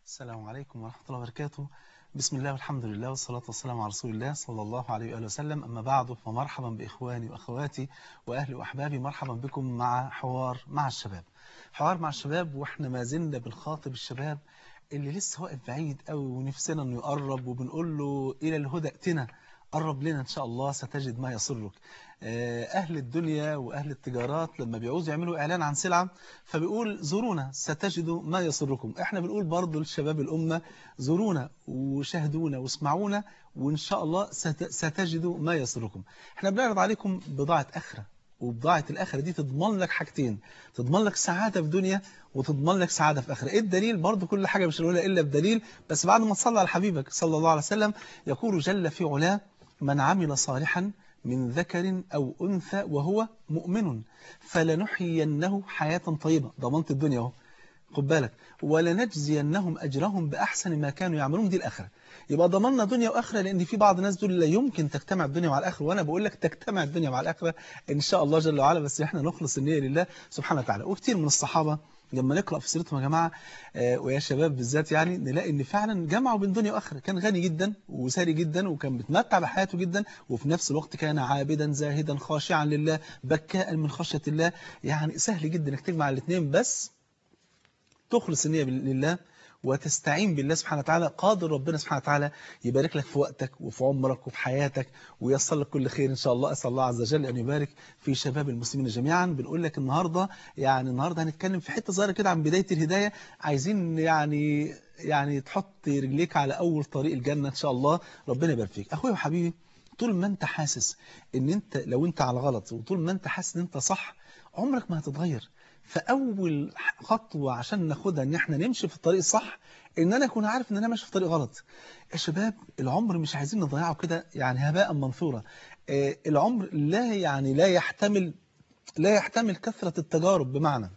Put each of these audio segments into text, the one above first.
السلام عليكم ورحمة الله وبركاته بسم الله والحمد لله والصلاة والسلام على رسول الله صلى الله عليه وآله وسلم أما بعد فمرحبا بإخواني وأخواتي وأهلي وأحبابي مرحبا بكم مع حوار مع الشباب حوار مع الشباب وإحنا ما زلنا بنخاطب الشباب اللي لسه واقف بعيد قوي ونفسنا انه يقرب وبنقول له إلى الهدى ائتنا قرب لنا إن شاء الله ستجد ما يسرك أهل الدنيا وأهل التجارات لما بيعوزوا يعملوا إعلان عن سلعة فبيقول زورونا ستجدوا ما يسركم إحنا بنقول برضو للشباب الأمة زورونا وشاهدونا واسمعونا وإن شاء الله ستجدوا ما يسركم إحنا بنعرض عليكم بضاعة أخرة وبضاعة الآخرة دي تضمن لك حاجتين تضمن لك سعادة في دنيا وتضمن لك سعادة في آخرة إيه الدليل برضو كل حاجة مش هنقولها إلا بدليل بس بعد ما تصلى على حبيبك صلى الله عليه وسلم يقول جل في علاه من عمل صالحا من ذكر أو أنثى وهو مؤمن فلنحيينه حياة طيبة ضمنت الدنيا اهو خد بالك ولنجزينهم أجرهم بأحسن ما كانوا يعملون دي الآخرة يبقى ضمننا دنيا وآخرة لأن في بعض الناس دول لا يمكن تجتمع الدنيا مع الآخرة وأنا بقول لك تجتمع الدنيا مع الآخرة إن شاء الله جل وعلا بس إحنا نخلص النية لله سبحانه وتعالى وكتير من الصحابة لما نقرأ في سيرتهم يا جماعة آه ويا شباب بالذات يعني نلاقي ان فعلا جمعوا بين دنيا واخره كان غني جدا وساري جدا وكان متمتع بحياته جدا وفي نفس الوقت كان عابدا زاهدا خاشعا لله بكاء من خشية الله يعني سهل جدا انك تجمع الاثنين بس تخلص النية لله وتستعين بالله سبحانه وتعالى قادر ربنا سبحانه وتعالى يبارك لك في وقتك وفي عمرك وفي حياتك ويصل لك كل خير إن شاء الله أسأل الله عز وجل أن يبارك في شباب المسلمين جميعا بنقول لك النهاردة يعني النهاردة هنتكلم في حتة صغيرة كده عن بداية الهداية عايزين يعني يعني تحط رجليك على أول طريق الجنة إن شاء الله ربنا يبارك فيك أخويا وحبيبي طول ما أنت حاسس إن أنت لو أنت على غلط وطول ما أنت حاسس إن أنت صح عمرك ما هتتغير فأول خطوة عشان ناخدها ان احنا نمشي في الطريق الصح ان انا اكون عارف ان انا ماشي في طريق غلط يا شباب العمر مش عايزين نضيعه كده يعني هباء منثورا آه العمر لا يعني لا يحتمل لا يحتمل كثرة التجارب بمعنى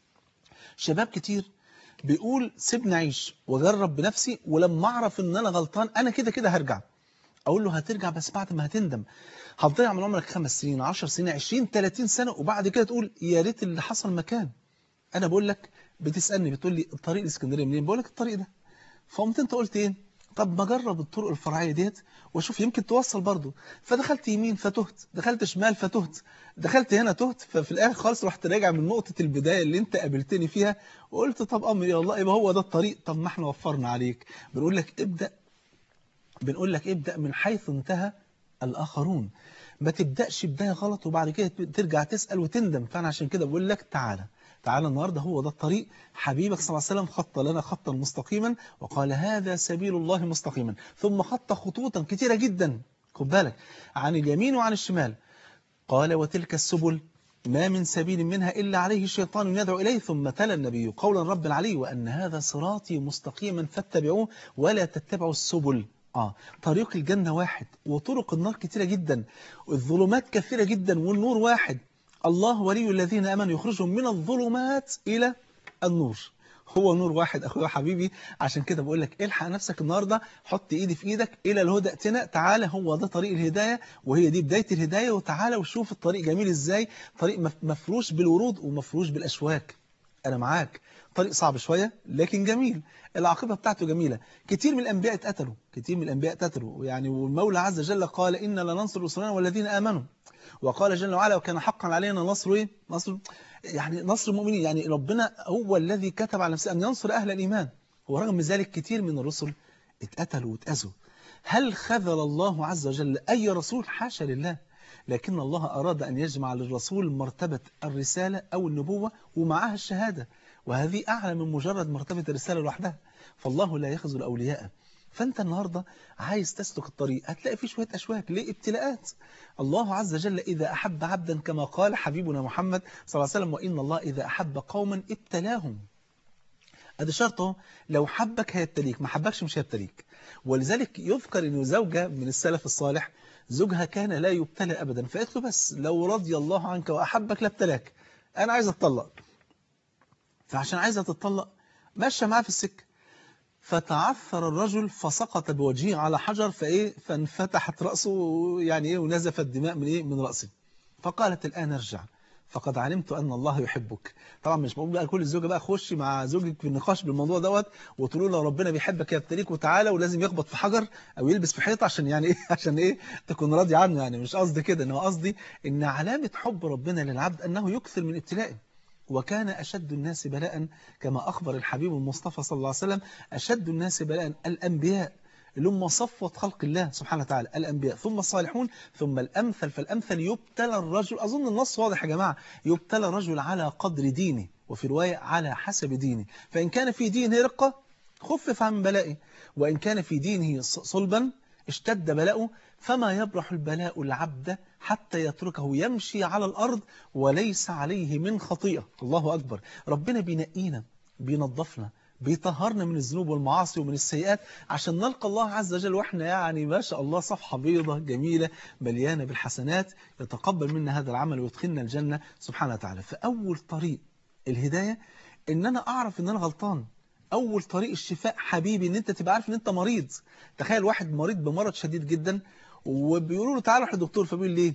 شباب كتير بيقول سيبني اعيش واجرب بنفسي ولما اعرف ان انا غلطان انا كده كده هرجع اقول له هترجع بس بعد ما هتندم هتضيع من عمرك خمس سنين 10 سنين 20 30 سنة وبعد كده تقول يا ريت اللي حصل مكان انا بقول لك بتسالني بتقول لي الطريق الاسكندريه منين بقول لك الطريق ده فقمت انت قلت ايه طب ما اجرب الطرق الفرعيه ديت واشوف يمكن توصل برضه فدخلت يمين فتهت دخلت شمال فتهت دخلت هنا تهت ففي الاخر خالص رحت راجع من نقطه البدايه اللي انت قابلتني فيها وقلت طب امري الله يبقى هو ده الطريق طب ما احنا وفرنا عليك بنقول لك ابدا بنقول لك ابدا من حيث انتهى الاخرون ما تبداش بدايه غلط وبعد كده ترجع تسال وتندم فانا عشان كده بقول لك تعالى تعالى النهاردة هو ده الطريق حبيبك صلى الله عليه وسلم خط لنا خطا مستقيما وقال هذا سبيل الله مستقيما ثم خط خطوطا كثيرة جدا خد بالك عن اليمين وعن الشمال قال وتلك السبل ما من سبيل منها إلا عليه الشيطان يدعو إليه ثم تلا النبي قولا رب العلي وأن هذا صراطي مستقيما فاتبعوه ولا تتبعوا السبل آه طريق الجنة واحد وطرق النار كثيرة جدا والظلمات كثيرة جدا والنور واحد الله ولي الذين امنوا يخرجهم من الظلمات إلى النور هو نور واحد أخويا حبيبي عشان كده بقول لك الحق نفسك النهاردة حط إيدي في إيدك إلى الهدى ائتنا تعالى هو ده طريق الهداية وهي دي بداية الهداية وتعالى وشوف الطريق جميل إزاي طريق مفروش بالورود ومفروش بالأشواك أنا معاك طريق صعب شوية لكن جميل العاقبة بتاعته جميلة كتير من الأنبياء اتقتلوا كتير من الأنبياء اتقتلوا يعني والمولى عز وجل قال إن لننصر رسلنا والذين آمنوا وقال جل وعلا وكان حقا علينا نصر ايه نصر يعني نصر المؤمنين يعني ربنا هو الذي كتب على نفسه أن ينصر أهل الإيمان ورغم ذلك كتير من الرسل اتقتلوا واتأذوا هل خذل الله عز وجل أي رسول حاشا لله لكن الله أراد أن يجمع للرسول مرتبة الرسالة أو النبوة ومعها الشهادة وهذه أعلى من مجرد مرتبة الرسالة لوحدها فالله لا يخذل أولياءه فأنت النهاردة عايز تسلك الطريق هتلاقي فيه شوية أشواك ليه ابتلاءات الله عز وجل إذا أحب عبدا كما قال حبيبنا محمد صلى الله عليه وسلم وإن الله إذا أحب قوما ابتلاهم هذا شرطه لو حبك هيبتليك ما حبكش مش هيبتليك ولذلك يذكر أنه زوجة من السلف الصالح زوجها كان لا يبتلى أبدا فقالت له بس لو رضي الله عنك وأحبك لابتلاك أنا عايز أتطلق فعشان عايزة تتطلق ماشية معاه في السكة فتعثر الرجل فسقط بوجهه على حجر فايه فانفتحت رأسه يعني ايه ونزفت دماء من ايه من رأسه فقالت الآن ارجع فقد علمت أن الله يحبك طبعا مش بقول بقى كل الزوجة بقى خشي مع زوجك في النقاش بالموضوع دوت وتقولوا له ربنا بيحبك يبتليك وتعالى ولازم يخبط في حجر أو يلبس في حيطة عشان يعني إيه عشان إيه تكون راضي عنه يعني مش قصدي كده إن هو قصدي إن علامة حب ربنا للعبد أنه يكثر من ابتلائه وكان أشد الناس بلاء كما أخبر الحبيب المصطفى صلى الله عليه وسلم أشد الناس بلاء الأنبياء اللي هم صفوة خلق الله سبحانه وتعالى الأنبياء ثم الصالحون ثم الأمثل فالأمثل يبتلى الرجل أظن النص واضح يا جماعة يبتلى الرجل على قدر دينه وفي رواية على حسب دينه فإن كان في دينه رقة خفف عن بلائه وإن كان في دينه صلبا اشتد بلاؤه فما يبرح البلاء العبد حتى يتركه يمشي على الأرض وليس عليه من خطيئة الله أكبر ربنا بينقينا بينظفنا بيطهرنا من الذنوب والمعاصي ومن السيئات عشان نلقى الله عز وجل واحنا يعني ما شاء الله صفحة بيضة جميلة مليانة بالحسنات يتقبل منا هذا العمل ويدخلنا الجنة سبحانه وتعالى فأول طريق الهداية ان انا اعرف ان انا غلطان اول طريق الشفاء حبيبي ان انت تبقى عارف ان انت مريض تخيل واحد مريض بمرض شديد جدا وبيقولوا له تعالى روح للدكتور فبيقول ليه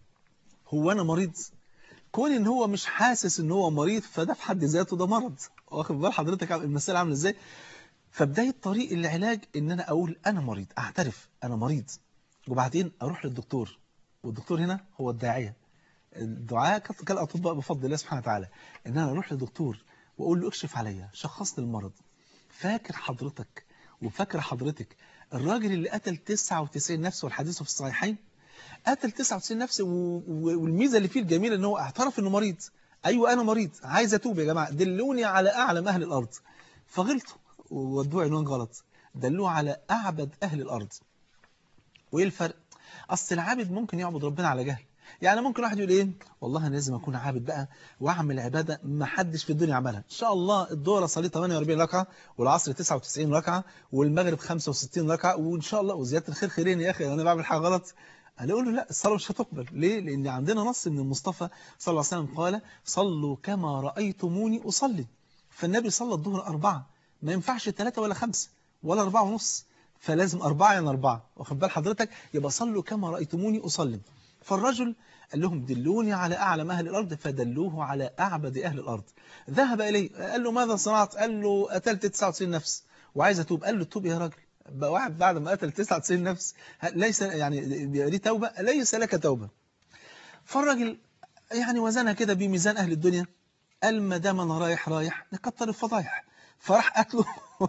هو انا مريض كون ان هو مش حاسس ان هو مريض فده في حد ذاته ده مرض واخد بال حضرتك المسألة عامله ازاي فبداية طريق العلاج ان انا اقول انا مريض اعترف انا مريض وبعدين اروح للدكتور والدكتور هنا هو الداعية الدعاء كالأطباء بفضل الله سبحانه وتعالى ان انا اروح للدكتور واقول له اكشف عليا شخص لي المرض فاكر حضرتك وفاكر حضرتك الراجل اللي قتل 99 نفس والحديث في الصحيحين قتل 99 نفس والميزة اللي فيه الجميلة ان هو اعترف انه مريض ايوه انا مريض عايز اتوب يا جماعة دلوني على اعلم اهل الارض فغلطوا وودوه عنوان غلط دلوه على اعبد اهل الارض وايه الفرق اصل العابد ممكن يعبد ربنا على جهل يعني ممكن واحد يقول ايه والله انا لازم اكون عابد بقى واعمل عباده ما حدش في الدنيا عملها ان شاء الله الظهر اصلي 48 ركعه والعصر 99 ركعه والمغرب 65 ركعه وان شاء الله وزياده الخير خيرين يا اخي انا بعمل حاجه غلط انا اقول له لا الصلاه مش هتقبل ليه لان عندنا نص من المصطفى صلى الله عليه وسلم قال صلوا كما رايتموني اصلي فالنبي صلى الظهر أربعة ما ينفعش ثلاثة ولا خمسة ولا أربعة ونص فلازم أربعة يعني أربعة واخد بال حضرتك يبقى صلوا كما رأيتموني أصلي فالرجل قال لهم دلوني على أعلم أهل الأرض فدلوه على أعبد أهل الأرض ذهب إليه قال له ماذا صنعت قال له قتلت 99 نفس وعايز أتوب قال له توب يا راجل بقى واحد بعد ما قتل 99 نفس ليس يعني دي توبة ليس لك توبة فالراجل يعني وزنها كده بميزان أهل الدنيا قال ما دام أنا رايح رايح نكتر الفضايح فراح قتله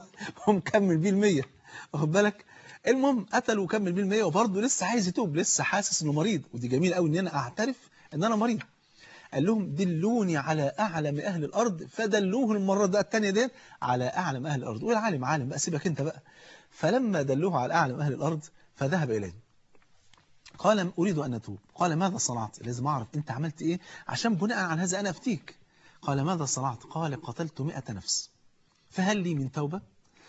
ومكمل بيه المية واخد بالك المهم قتل وكمل بيه المية وبرضه لسه عايز يتوب لسه حاسس انه مريض ودي جميل قوي ان انا اعترف ان انا مريض قال لهم دلوني على اعلم اهل الارض فدلوه المره ده الثانيه ديت على اعلم اهل الارض والعالم عالم بقى سيبك انت بقى فلما دلوه على اعلم اهل الارض فذهب اليه قال اريد ان اتوب قال ماذا صنعت لازم اعرف انت عملت ايه عشان بناء على هذا انا افتيك قال ماذا صنعت قال قتلت 100 نفس فهل لي من توبه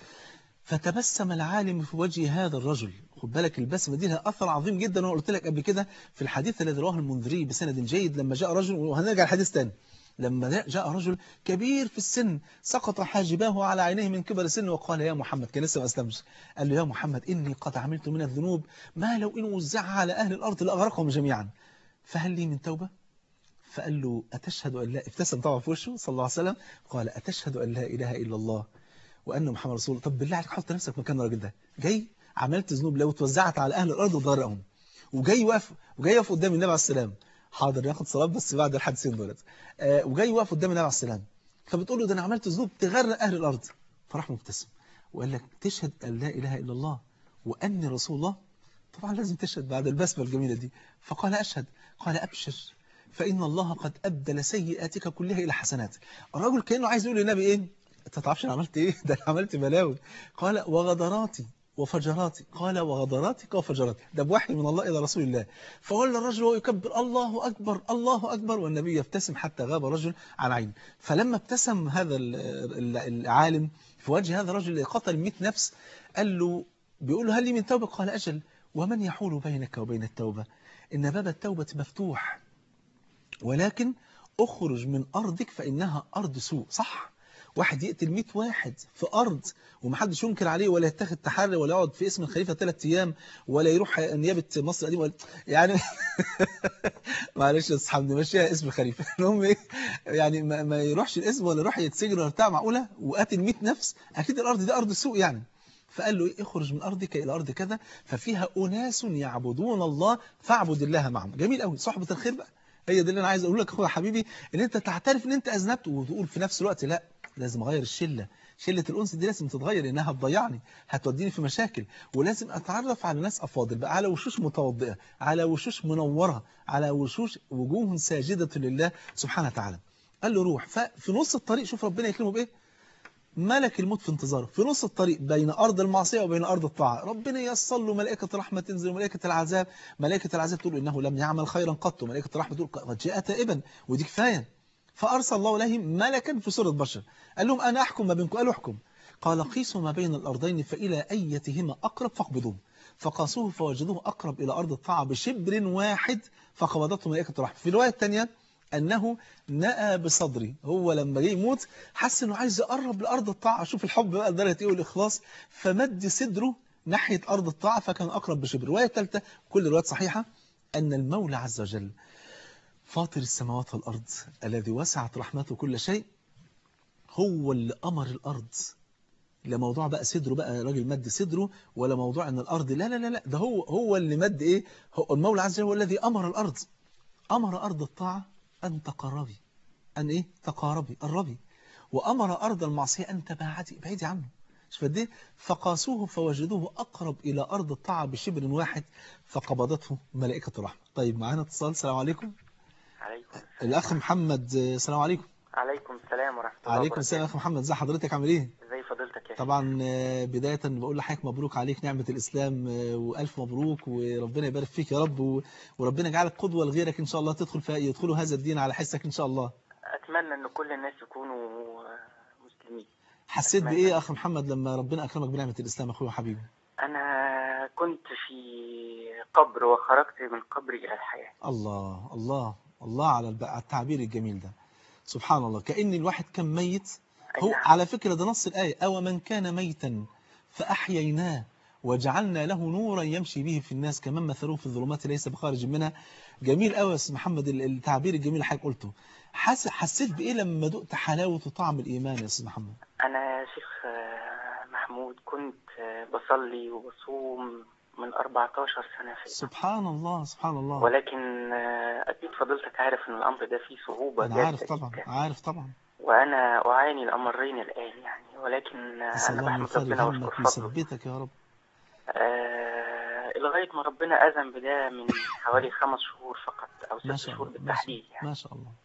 فتبسم العالم في وجه هذا الرجل خد بالك البسمة دي لها أثر عظيم جدا وأنا قلت لك قبل كده في الحديث الذي رواه المنذري بسند جيد لما جاء رجل وهنرجع الحديث تاني لما جاء رجل كبير في السن سقط حاجباه على عينيه من كبر السن وقال يا محمد كان لسه ما أسلمش قال له يا محمد إني قد عملت من الذنوب ما لو إن وزعها على أهل الأرض لأغرقهم جميعا فهل لي من توبة فقال له أتشهد أن لا ابتسم طبعا في وشه صلى الله عليه وسلم قال أتشهد أن لا إله إلا الله وأن محمد رسول الله طب بالله عليك حط نفسك مكان الراجل ده جاي عملت ذنوب لو توزعت على أهل الأرض وضرقهم وجاي واقف وجاي يقف قدام النبي عليه السلام حاضر ناخد صلاة بس بعد الحادثين دولت آه وجاي واقف قدام النبي عليه السلام فبتقول له ده أنا عملت ذنوب تغرق أهل الأرض فراح مبتسم وقال لك تشهد أن لا إله إلا الله وأني رسول الله طبعا لازم تشهد بعد البسمة الجميلة دي فقال أشهد قال أبشر فإن الله قد أبدل سيئاتك كلها إلى حسنات الرجل كأنه عايز يقول للنبي إيه انت تعرفش انا عملت ايه ده انا عملت بلاوي قال وغدراتي وفجراتي قال وغدراتك وفجراتي ده بوحي من الله إلى رسول الله فولى الرجل وهو يكبر الله أكبر الله أكبر والنبي يبتسم حتى غاب رجل عن عين فلما ابتسم هذا العالم في وجه هذا الرجل اللي قتل 100 نفس قال له بيقول له هل لي من توبة قال أجل ومن يحول بينك وبين التوبة إن باب التوبة مفتوح ولكن اخرج من أرضك فإنها أرض سوء صح واحد يقتل 100 واحد في أرض ومحدش ينكر عليه ولا يتخذ تحري ولا يقعد في اسم الخليفة ثلاث أيام ولا يروح نيابة مصر القديمة ولا يعني معلش يا أصحاب نمشيها اسم الخليفة المهم إيه يعني ما, ما يروحش الاسم ولا يروح يتسجن ولا بتاع معقولة وقاتل 100 نفس أكيد الأرض دي أرض سوء يعني فقال له إيه اخرج من أرضك إلى أرض كذا ففيها أناس يعبدون الله فاعبد الله معهم جميل قوي صحبة الخير بقى هي دي اللي أنا عايز أقول لك أخويا حبيبي إن أنت تعترف إن أنت أذنبت وتقول في نفس الوقت لا لازم أغير الشلة شلة الأنس دي لازم تتغير لأنها هتضيعني هتوديني في مشاكل ولازم أتعرف على ناس أفاضل بقى على وشوش متوضئة على وشوش منورة على وشوش وجوه ساجدة لله سبحانه وتعالى قال له روح ففي نص الطريق شوف ربنا يكرمه بإيه ملك الموت في انتظاره في نص الطريق بين أرض المعصية وبين أرض الطاعة ربنا يصل له ملائكة رحمة تنزل ملائكة العذاب ملائكة العذاب تقول إنه لم يعمل خيرا قط ملائكة الرحمة تقول قد جاء تائبا ودي كفاية فأرسل الله إليهم ملكا في صورة بشر قال لهم أنا أحكم ما بينكم قالوا احكم قال قيسوا ما بين الأرضين فإلى أيتهما أقرب فاقبضوه فقاسوه فوجدوه أقرب إلى أرض الطاعة بشبر واحد فقبضته ملائكة الرحمة في الرواية الثانية أنه نأى بصدري هو لما جه يموت حس أنه عايز يقرب لأرض الطاعة شوف الحب بقى لدرجة إيه والإخلاص فمد صدره ناحية أرض الطاعة فكان أقرب بشبر الرواية الثالثة كل الروايات صحيحة أن المولى عز وجل فاطر السماوات والأرض الذي وسعت رحمته كل شيء هو اللي أمر الأرض لا موضوع بقى صدره بقى راجل مد صدره ولا موضوع ان الارض لا لا لا لا ده هو هو اللي مد ايه هو المولى عز وجل هو الذي امر الارض امر ارض الطاعه ان تقربي ان ايه تقاربي قربي وامر ارض المعصيه ان تباعدي ابعدي عنه مش قد ايه فقاسوه فوجدوه اقرب الى ارض الطاعه بشبر واحد فقبضته ملائكه الرحمه طيب معانا اتصال السلام عليكم عليكم الاخ محمد السلام عليكم عليكم السلام ورحمة الله عليكم السلام يا اخ محمد ازي حضرتك عامل ايه ازي فضيلتك يا شيخ طبعا آه، بداية بقول لحضرتك مبروك عليك نعمة الإسلام آه، وألف مبروك وربنا يبارك فيك يا رب و- وربنا يجعلك قدوة لغيرك إن شاء الله تدخل في يدخلوا هذا الدين على حسك إن شاء الله اتمنى ان كل الناس يكونوا مسلمين حسيت أتمنى. بإيه يا أخ محمد لما ربنا أكرمك بنعمة الإسلام أخويا وحبيبي انا كنت في قبر وخرجت من قبري الى الحياة الله الله الله على الب- على التعبير الجميل ده سبحان الله كأن الواحد كان ميت أي هو نعم. على فكرة ده نص الآية أو من كان ميتا فأحييناه وجعلنا له نورا يمشي به في الناس كمان مثلوه في الظلمات ليس بخارج منها جميل قوي يا أستاذ محمد ال- التعبير الجميل اللي حضرتك قلته حس حسيت بإيه لما دقت حلاوة وطعم الإيمان يا أستاذ محمد انا يا شيخ آه، محمود كنت آه، بصلي وبصوم من 14 سنة في سبحان الله سبحان الله ولكن آه، اكيد فضيلتك عارف ان الامر ده فيه صعوبة أنا جادة عارف طبعا جدا. عارف طبعا وانا اعاني الامرين الان يعني ولكن آه، أسأل انا الله أن بحمد يفرج ربنا همك واشكر فضله ويثبتك يا رب آه لغاية ما ربنا أذن بده من حوالي خمس شهور فقط أو ما ست شاء شهور الله ما بالتحديد شاء, يعني ما شاء الله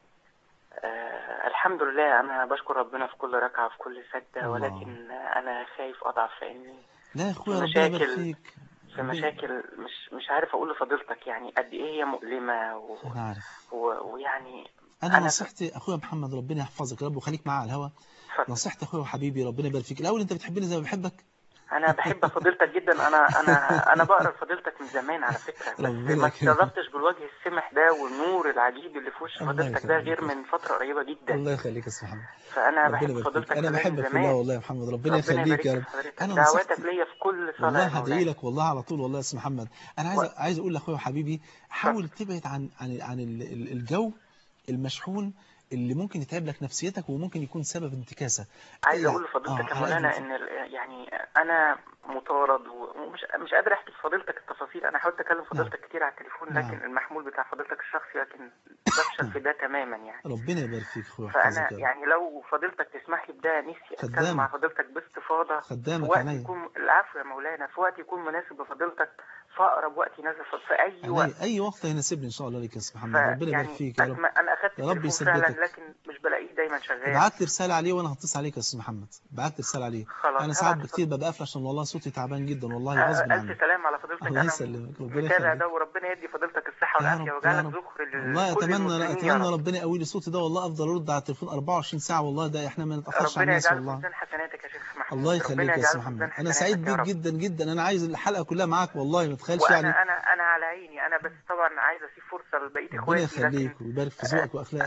آه الحمد لله أنا بشكر ربنا في كل ركعة في كل سجدة الله. ولكن آه أنا خايف أضعف لأني لا يا أخويا في ربنا يبارك مشاكل- فيك في ربنا- مشاكل مش مش عارف أقول لفضيلتك يعني قد إيه هي مؤلمة و... أنا عارف و... ويعني انا أنا- نصيحتي اخويا محمد ربنا يحفظك يا رب وخليك معايا على الهوا اتفضل. نصيحتي اخويا وحبيبي ربنا يبارك فيك الاول انت بتحبني زي ما بحبك أنا بحب فضيلتك جدا أنا أنا أنا بقرا فضيلتك من زمان على فكرة بس ربنا ما يكرمك. اتشرفتش بالوجه السمح ده والنور العجيب اللي في وش الله فضيلتك ده يخليك. غير من فترة قريبة جدا الله يخليك يا استاذ محمد فانا ربنا بحب يبارك فضيلتك فيك انا كمان بحبك من في زمان الله والله يا محمد ربنا يخليك يبارك يا في رب حضرتك. انا دعواتك نصيحتي ليا في كل صلاة والله يا هدعي مولانا. لك والله على طول والله يا استاذ محمد انا عايز و- عايز اقول لاخويا وحبيبي حاول تبعد عن عن عن ال- ال- الجو المشحون اللي ممكن يتعب لك نفسيتك وممكن يكون سبب انتكاسه عايز يعني- اقول لفضيلتك آه، يا على قد مولانا ما- ان ال- يعني انا مطارد ومش مش قادر احكي لفضيلتك التفاصيل انا حاولت اكلم فضيلتك كتير على التليفون نعم. لكن المحمول بتاع فضيلتك الشخصي لكن بفشل في ده تماما يعني ربنا يبارك فيك اخويا فانا ويحفظك يا رب يعني لو فضيلتك تسمح لي بده نفسي اتكلم خدامك. مع فضيلتك باستفاضه في خدامك وقت عينيا يكون العفو يا مولانا في وقت يكون مناسب لفضيلتك في اقرب وقت يناسب في اي وقت عينيا اي وقت هيناسبني ان شاء الله ليك يا استاذ محمد ف- ربنا يبارك يعني فيك يا رب أتم- انا اخدت يا رب التليفون فعلا يثبتك. لكن مش بلاقيه دايما شغال ابعت لي رساله عليه وانا هتصل عليك يا استاذ محمد ابعت لي رساله عليه خلاص انا ساعات هبعت بكتير ببقى قافل عشان والله صوتي تعبان جدا والله آه، غصب عني الف سلام على فضيلتك الله انا يسلمك ربنا متابع يخليك ده وربنا يدي فضيلتك الصحه يا والعافيه رب يا ويجعلك رب ذخر لكل والله اتمنى المسلمين يا اتمنى رب. ربنا يقوي لي صوتي ده والله افضل ارد على التليفون 24 ساعه والله ده احنا ما نتاخرش على ربنا الناس يجعله في والله ميزان حسناتك يا شيخ محمود الله ربنا يخليك يا يجعله استاذ في محمد ميزان انا حسناتك سعيد يا بيك رب. جدا جدا انا عايز الحلقه كلها معاك والله ما تخيلش وانا يعني انا انا على عيني انا بس طبعا عايز اسيب فرصه لبقيه ربنا اخواتي لكن يخليك ويبارك في ذوقك واخلاقك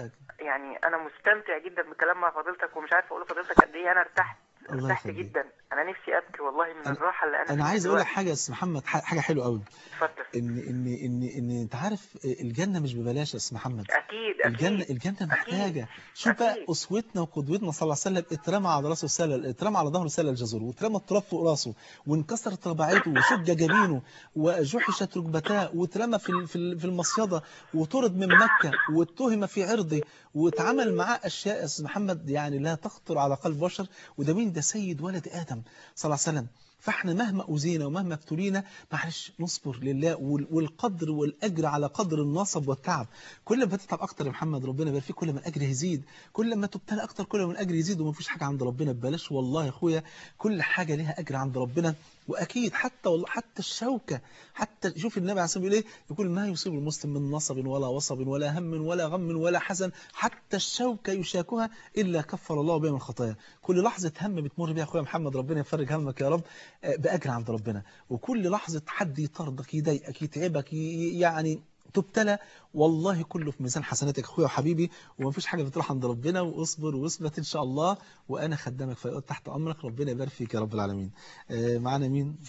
يعني انا مستمتع جدا بالكلام مع فضيلتك ومش عارف اقول لفضيلتك قد ايه انا ارتحت الله ارتحت يخليك. جدا انا نفسي ابكي والله من أنا- الراحه اللي انا انا فيها عايز اقول لك دلوقتي. حاجه يا استاذ محمد ح- حاجه حلوه قوي اتفضل ان ان ان ان انت عارف الجنه مش ببلاش يا استاذ محمد اكيد الجنة اكيد الجنة محتاجة شوف بقى أكيد. أسوتنا وقدوتنا صلى الله عليه وسلم اترمى على راسه سلل اترمى على ظهره سلل جزور واترمى التراب فوق راسه وانكسرت رباعيته وشج جبينه وجحشت ركبتاه واترمى في ال- في ال- في المصيدة وطرد من مكة واتهم في عرضه واتعمل معاه أشياء يا أستاذ محمد يعني لا تخطر على قلب بشر وده مين ده سيد ولد آدم صلى الله عليه وسلم فاحنا مهما أوذينا ومهما ابتلينا معلش نصبر لله وال- والقدر والأجر على قدر النصب والتعب كل ما تتعب أكتر يا محمد ربنا يبارك فيك كل ما الأجر يزيد كل ما تبتلى أكتر كل ما الأجر يزيد وما فيش حاجة عند ربنا ببلاش والله يا أخويا كل حاجة ليها أجر عند ربنا وأكيد حتى والله حتى الشوكة حتى شوف النبي عليه الصلاة والسلام يقول إيه يقول ما يصيب المسلم من نصب ولا وصب ولا هم ولا غم ولا حزن حتى الشوكة يشاكها إلا كفر الله بها من الخطايا كل لحظة هم بتمر بيها أخويا محمد ربنا يفرج همك يا رب آه، بأجر عند ربنا وكل لحظة حد يطردك يضايقك يتعبك ي- يعني تبتلى والله كله في ميزان حسناتك اخويا وحبيبي ومفيش حاجه بتروح عند ربنا واصبر واثبت ان شاء الله وانا خدامك في تحت امرك ربنا يبارك فيك يا رب العالمين آه، معانا مين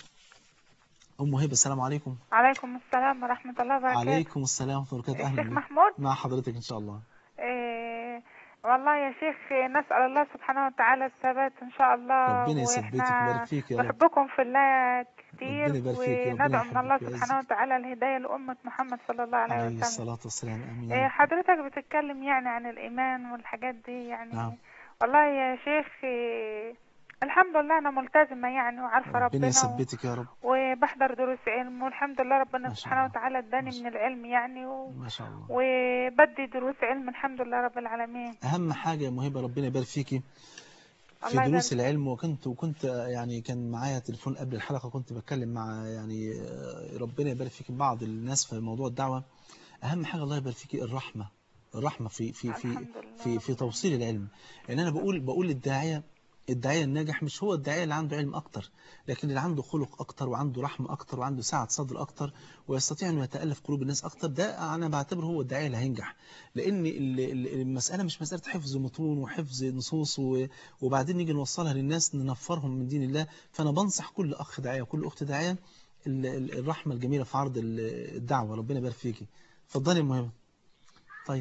ام هبه السلام عليكم عليكم السلام ورحمة الله وبركاته عليكم السلام ورحمه الله وبركاته اهلا الشيخ بك محمود مع حضرتك ان شاء الله إيه والله يا شيخ نسأل الله سبحانه وتعالى الثبات إن شاء الله ربنا يثبتك ويبارك فيك يا رب نحبكم في الله كتير ربنا يبارك فيك يا رب، وندعو ربنا من الله يحبك سبحانه وتعالى الهداية لأمة محمد صلى الله عليه عليه وسلم الصلاه والسلام امين يا إيه رب. حضرتك بتتكلم يعني عن الإيمان والحاجات دي يعني نعم. والله يا شيخ إيه الحمد لله أنا ملتزمة يعني وعارفة ربنا ربنا و... يثبتك يا رب وبحضر دروس علم والحمد لله ربنا ما شاء سبحانه الله. وتعالى ما اداني شاء من العلم يعني و... ما شاء الله وبدي دروس علم الحمد لله رب العالمين اهم حاجه يا مهبه ربنا يبارك فيكي في الله دروس يبارك. العلم وكنت وكنت يعني كان معايا تليفون قبل الحلقة كنت بتكلم مع يعني آه، ربنا يبارك فيك بعض الناس في موضوع الدعوة أهم حاجة الله يبارك فيك الرحمة الرحمة في في في الحمد لله في في توصيل العلم لأن أنا بقول بقول للداعية الداعية الناجح مش هو الداعية اللي عنده علم أكتر لكن اللي عنده خلق أكتر وعنده رحمة أكتر وعنده سعة صدر أكتر ويستطيع أنه يتألف قلوب الناس أكتر ده أنا بعتبره هو الداعية اللي هينجح لأن ال- ال- المسألة مش مسألة حفظ متون وحفظ نصوص و- وبعدين نيجي نوصلها للناس ننفرهم من دين الله فأنا بنصح كل أخ داعية وكل أخت داعية ال- ال- الرحمة الجميلة في عرض ال- الدعوة ربنا يبارك فيكي اتفضلي يا مهمة طيب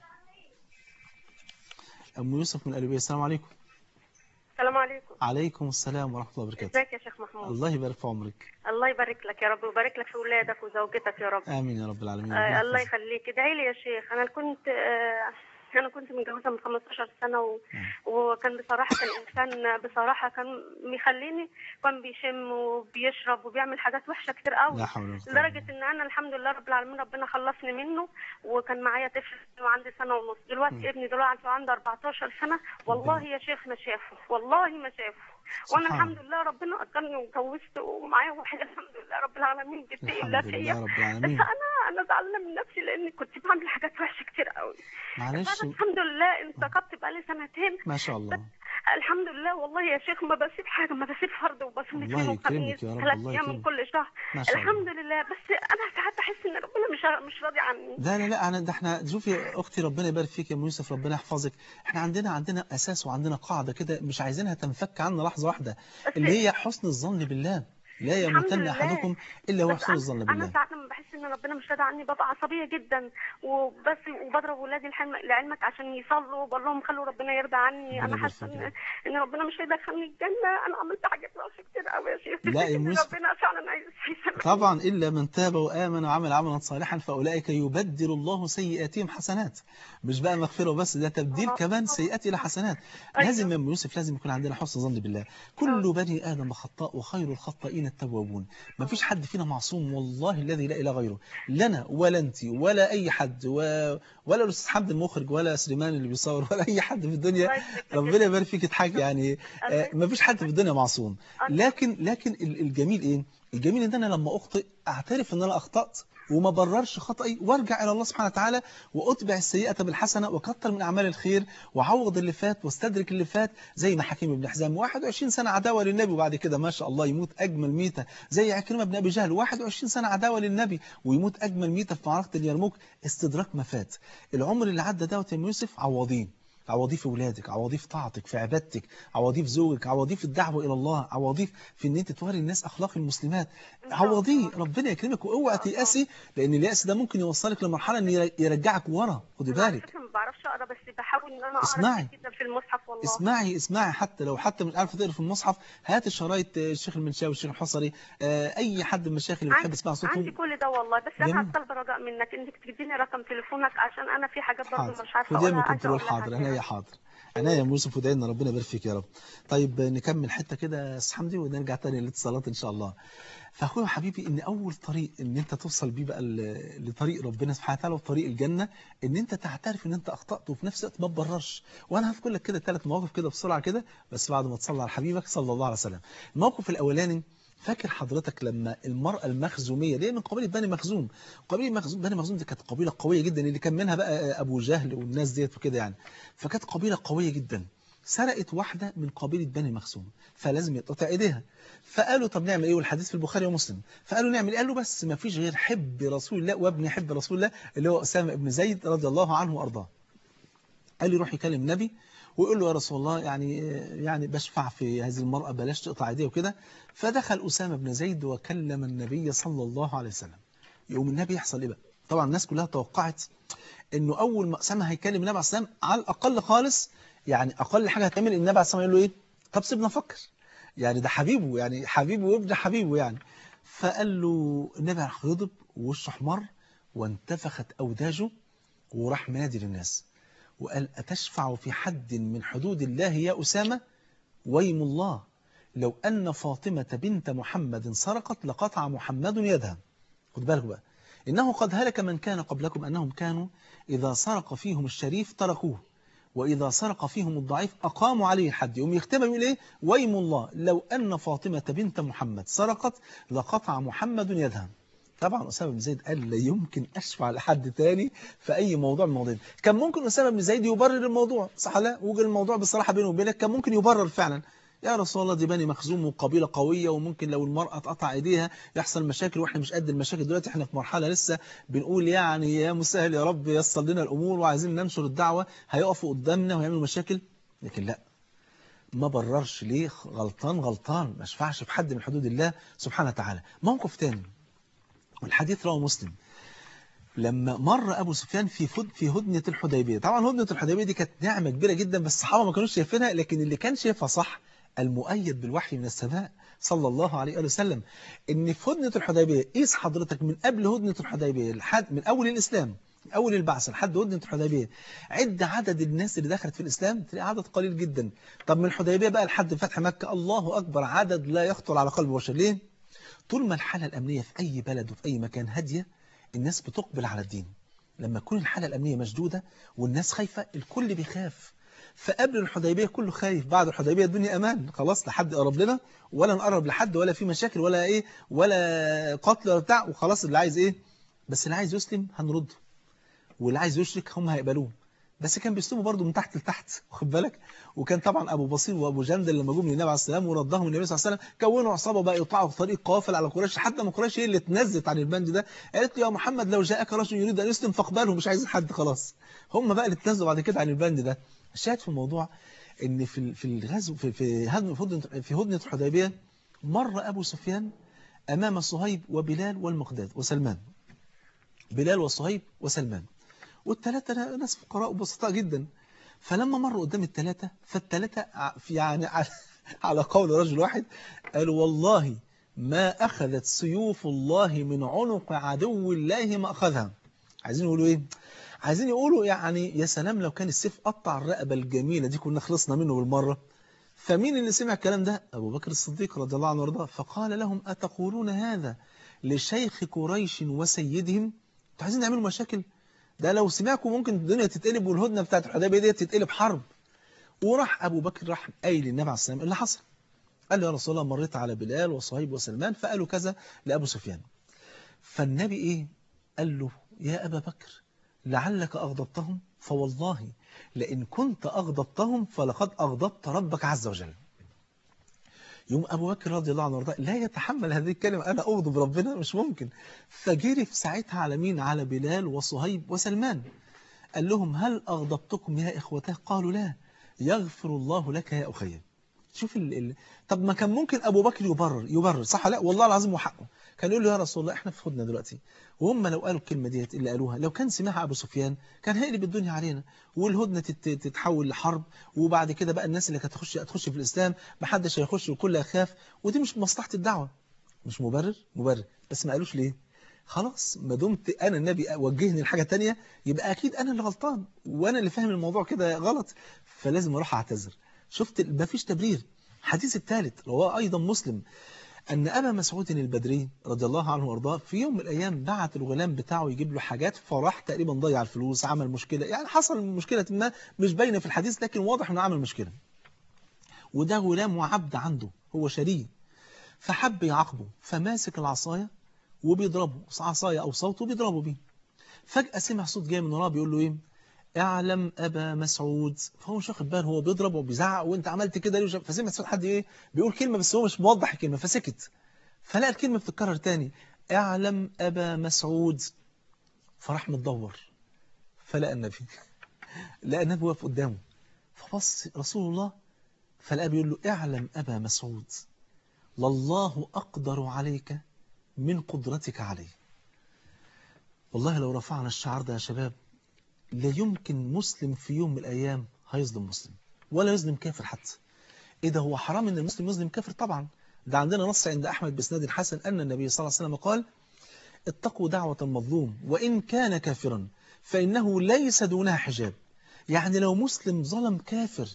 أم يوسف من القليوبية السلام عليكم السلام عليكم عليكم السلام ورحمة الله وبركاته ازيك يا شيخ محمود الله يبارك في عمرك الله يبارك لك يا رب ويبارك لك في اولادك وزوجتك يا رب آمين يا رب العالمين آه ربنا الله يحفظك. يخليك ادعي لي يا شيخ انا كنت آه انا كنت متجوزه من 15 سنه و... نعم. وكان بصراحه كان انسان بصراحه كان مخليني كان بيشم وبيشرب وبيعمل حاجات وحشه كتير قوي لا حول ولا قوة لدرجة إن أنا الحمد لله رب العالمين ربنا خلصني منه وكان معايا طفل وعندي سنة ونص مم. دلوقتي ابني دلوقتي عنده 14 سنة والله يا شيخ ما شافه والله ما شافه وأنا سبحان الحمد لله ربنا أكرمني واتجوزت ومعايا واحد الحمد لله رب العالمين بيتقي الله الحمد فيا لله رب بس العالمين أنا أنا زعلانة من نفسي لأني كنت بعمل حاجات وحشة كتير قوي معلش أنا الحمد لله انتقدت بقالي سنتين ما شاء الله الحمد لله والله يا شيخ ما بسيب حاجة ما بسيب فرض وبصوم الله اثنين يكرمك وخميس يا رب، ثلاث الله أيام من يكرمك. كل شهر ما شاء الله الحمد لله بس انا ساعات بحس ان ربنا مش مش راضي عني لا لا لا انا ده احنا شوفي يا اختي ربنا يبارك فيك يا ام يوسف ربنا يحفظك احنا عندنا عندنا اساس وعندنا قاعده كده مش عايزينها تنفك عنا لحظه واحده بس اللي هي حسن الظن بالله لا الحمد يموتن لله. احدكم الا هو بس حسن الظن انا انا بالله ساعات لما بحس ان ربنا مش راضي عني ببقى عصبيه جدا وبس وبضرب ولادي الحلم لعلمك عشان يصلوا وبقول لهم خلوا ربنا يرضى عني ربنا انا يبارك حاسه فيك ان يا رب. ان ربنا مش هيدخلني الجنه انا عملت حاجات وحشه كتير قوي يا شيخ لا يا تفتكر إن يوسف. ربنا فعلا عايز يسامحني طبعا الا من تاب وامن وعمل عملا صالحا فاولئك يبدل الله سيئاتهم حسنات مش بقى مغفره بس ده تبديل آه. كمان سيئات الى حسنات أيوة. لازم يا ام يوسف لازم يكون عندنا حسن ظن بالله كل بني ادم خطاء وخير الخطائين التوابون ما فيش حد فينا معصوم والله الذي لا اله غيره لنا ولا انت ولا اي حد و... ولا الاستاذ حمد المخرج ولا سليمان اللي بيصور ولا اي حد في الدنيا الله يخليك يا ربنا يبارك فيك تضحك يعني آه، ما فيش حد في الدنيا معصوم لكن لكن ال- الجميل ايه الجميل ان انا لما اخطئ اعترف ان انا اخطأت وما بررش خطأي وارجع إلى الله سبحانه وتعالى وأتبع السيئة بالحسنة وكتر من أعمال الخير وعوض اللي فات واستدرك اللي فات زي ما حكيم بن حزام 21 سنة عداوة للنبي وبعد كده ما شاء الله يموت أجمل ميتة زي عكرمة بن أبي جهل 21 سنة عداوة للنبي ويموت أجمل ميتة في معركة اليرموك استدراك ما فات العمر اللي عدى دوت يا أم يوسف عوضيه عوضيه في ولادك عوضيه في طاعتك في عبادتك عوضيه في زوجك عوضيه في الدعوة إلى الله عوضيه في ان انت توري الناس أخلاق المسلمات إن شاء عوضيه الله. ربنا يكرمك واوعى تيأسي لأن اليأس ده ممكن يوصلك لمرحلة ان ير- يرجعك ورا خدي أنا على بالك فكرة ما بعرفش اقرا بس بحاول ان انا اقرا اسمعي. كتير جدا في المصحف والله اسمعي اسمعي حتى لو حتى مش عارفه تقرا في المصحف هات الشرايط آه، الشيخ المنشاوي الشيخ الحصري آه، اي حد من المشايخ اللي بتحب عندي, تسمع عندي صوتهم كل ده والله بس جميل. انا طالبه رجاء منك انك تديني رقم تليفونك عشان انا في حاجات برضه حاضر مش عارفه خديها من اقولها عايزة كنترول أقولها حاضر حاجة. عينيا حاضر عينيا يا ام يوسف ودعينا ربنا يبارك فيك يا رب طيب آه، نكمل حته كده يا استاذ حمدي ونرجع تاني للاتصالات ان شاء الله فاخويا حبيبي ان اول طريق ان انت توصل بيه بقى ل- لطريق ربنا سبحانه وتعالى وطريق الجنه ان انت تعترف ان انت اخطات وفي نفس الوقت ما تبررش وانا هذكر لك كده ثلاث مواقف كده بسرعه كده بس بعد ما تصلي على حبيبك صلى الله عليه وسلم الموقف الاولاني فاكر حضرتك لما المرأة المخزومية اللي هي من قبيلة بني مخزوم قبيلة مخزوم بني مخزوم دي كانت قبيلة قوية جدا اللي كان منها بقى أبو جهل والناس ديت وكده يعني فكانت قبيلة قوية جدا سرقت واحدة من قبيلة بني مخزوم فلازم يتقطع ايديها فقالوا طب نعمل ايه والحديث في البخاري ومسلم فقالوا نعمل ايه قالوا بس ما فيش غير حب رسول الله وابن حب رسول الله اللي هو أسامة بن زيد رضي الله عنه وارضاه قال لي روح يكلم النبي ويقول له يا رسول الله يعني يعني بشفع في هذه المرأة بلاش تقطع ايديها وكده فدخل أسامة بن زيد وكلم النبي صلى الله عليه وسلم يقوم النبي يحصل ايه بقى طبعا الناس كلها توقعت انه اول ما أسامة هيكلم النبي عليه السلام على الاقل خالص يعني اقل حاجة هتعمل النبي عليه السلام يقول له ايه طب سيبنا نفكر يعني ده حبيبه يعني حبيبه وابن حبيبه يعني فقال له النبي راح غضب ووشه احمر وانتفخت اوداجه وراح منادي للناس وقال أتشفع في حد من حدود الله يا أسامة ويم الله لو أن فاطمة بنت محمد سرقت لقطع محمد يدها خد بالك بقى إنه قد هلك من كان قبلكم أنهم كانوا إذا سرق فيهم الشريف تركوه وإذا سرق فيهم الضعيف أقاموا عليه الحد يوم يختم يقول إيه ويم الله لو أن فاطمة بنت محمد سرقت لقطع محمد يدها طبعا أسامة بن زيد قال لا يمكن أشفع لحد تاني في أي موضوع من المواضيع دي. كان ممكن أسامة بن زيد يبرر الموضوع صح لا وجه الموضوع بصراحة بينه وبينك كان ممكن يبرر فعلا يا رسول الله دي بني مخزوم وقبيلة قوية وممكن لو المرأة تقطع ايديها يحصل مشاكل واحنا مش قد المشاكل دلوقتي احنا في مرحلة لسه بنقول يعني يا مسهل يا رب ييسر لنا الأمور وعايزين ننشر الدعوة هيقفوا قدامنا ويعملوا مشاكل لكن لا ما بررش ليه غلطان غلطان ما يشفعش في حد من حدود الله سبحانه وتعالى موقف تاني والحديث رواه مسلم لما مر أبو سفيان في فد في هدنة الحديبية طبعا هدنة الحديبية دي كانت نعمة كبيرة جدا بس الصحابة ما كانوش شايفينها لكن اللي كان شايفها صح المؤيد بالوحي من السماء صلى الله عليه وآله وسلم ان في هدنة الحديبية قيس حضرتك من قبل هدنة الحديبية لحد من أول الإسلام من أول البعث لحد هدنة الحديبية عد عدد الناس اللي دخلت في الإسلام تلاقي عدد قليل جدا طب من الحديبية بقى لحد فتح مكة الله أكبر عدد لا يخطر على قلب بشر ليه؟ طول ما الحالة الأمنية في أي بلد وفي أي مكان هادية الناس بتقبل على الدين لما تكون الحالة الأمنية مشدودة والناس خايفة الكل بيخاف فقبل الحديبية كله خايف بعد الحديبية الدنيا أمان خلاص لحد قرب لنا ولا نقرب لحد ولا في مشاكل ولا إيه ولا قتل ولا بتاع وخلاص اللي عايز إيه بس اللي عايز يسلم هنرده واللي عايز يشرك هم هيقبلوه بس كان بيسلموا برضه من تحت لتحت واخد بالك وكان طبعا ابو بصير وابو جندل لما جم للنبي عليه السلام وردهم النبي صلى الله عليه وسلم كونوا عصابه بقى يقطعوا في طريق قافل على قريش حتى ما قريش هي اللي اتنزلت عن البند ده قالت له يا محمد لو جاءك رجل يريد ان يسلم فاقبله مش عايزين حد خلاص هم بقى اللي اتنزلوا بعد كده عن البند ده الشاهد في الموضوع ان في في الغزو في في هدنه في هدنه في هدنه الحديبيه مر ابو سفيان امام صهيب وبلال والمقداد وسلمان بلال وصهيب وسلمان والثلاثة ناس فقراء وبسطاء جدا فلما مروا قدام الثلاثة فالثلاثة يعني على قول رجل واحد قالوا والله ما أخذت سيوف الله من عنق عدو الله ما أخذها عايزين يقولوا إيه عايزين يقولوا يعني يا سلام لو كان السيف قطع الرقبة الجميلة دي كنا خلصنا منه بالمرة فمين اللي سمع الكلام ده أبو بكر الصديق رضي الله عنه وارضاه فقال لهم أتقولون هذا لشيخ قريش وسيدهم انتوا عايزين نعملوا مشاكل ده لو سمعكم ممكن الدنيا تتقلب والهدنة بتاعت الحديبية دي تتقلب حرب وراح أبو بكر راح قايل للنبي عليه السلام اللي حصل قال له يا رسول الله مريت على بلال وصهيب وسلمان فقالوا كذا لأبو سفيان فالنبي إيه قال له يا أبا بكر لعلك أغضبتهم فوالله لئن كنت أغضبتهم فلقد أغضبت ربك عز وجل يوم أبو بكر رضي الله عنه وارضاه لا يتحمل هذه الكلمة أنا أغضب ربنا مش ممكن فجري في ساعتها على مين على بلال وصهيب وسلمان قال لهم هل أغضبتكم يا إخوته قالوا لا يغفر الله لك يا أخي شوف ال... ال... طب ما كان ممكن أبو بكر يبرر يبرر صح لا والله العظيم وحقه كان يقول له يا رسول الله احنا في خدنا دلوقتي وهم لو قالوا الكلمة ديت اللي قالوها لو كان سمعها أبو سفيان كان هيقلب الدنيا علينا والهدنة تت... تتحول لحرب وبعد كده بقى الناس اللي كانت هتخش هتخش في الإسلام محدش هيخش والكل هيخاف ودي مش مصلحة الدعوة مش مبرر مبرر بس ما قالوش ليه خلاص ما دمت انا النبي وجهني لحاجه تانية يبقى اكيد انا اللي غلطان وانا اللي فاهم الموضوع كده غلط فلازم اروح اعتذر شفت ما فيش تبرير الحديث الثالث رواه ايضا مسلم ان ابا مسعود البدري رضي الله عنه وارضاه في يوم من الايام بعت الغلام بتاعه يجيب له حاجات فراح تقريبا ضيع الفلوس عمل مشكله يعني حصل مشكله ما مش باينه في الحديث لكن واضح انه عمل مشكله وده غلام وعبد عنده هو شريه فحب يعاقبه فماسك العصايه وبيضربه عصاية أو صوته بيضربه بيه فجأة سمع صوت جاي من وراه بيقول له إيه اعلم أبا مسعود فهو مش واخد باله هو بيضرب وبيزعق وانت عملت كده ليه فسمع صوت حد إيه بيقول كلمة بس هو مش موضح الكلمة فسكت فلقى الكلمة بتتكرر تاني اعلم أبا مسعود فراح متدور فلقى النبي لقى النبي واقف قدامه فبص رسول الله فلقى بيقول له اعلم أبا مسعود لله أقدر عليك من قدرتك عليه والله لو رفعنا الشعار ده يا شباب لا يمكن مسلم في يوم من الأيام هيظلم مسلم ولا يظلم كافر حتى إيه ده هو حرام إن المسلم يظلم كافر طبعا ده عندنا نص عند أحمد بسناد حسن أن النبي صلى الله عليه وسلم قال اتقوا دعوة المظلوم وإن كان كافرا فإنه ليس دونها حجاب يعني لو مسلم ظلم كافر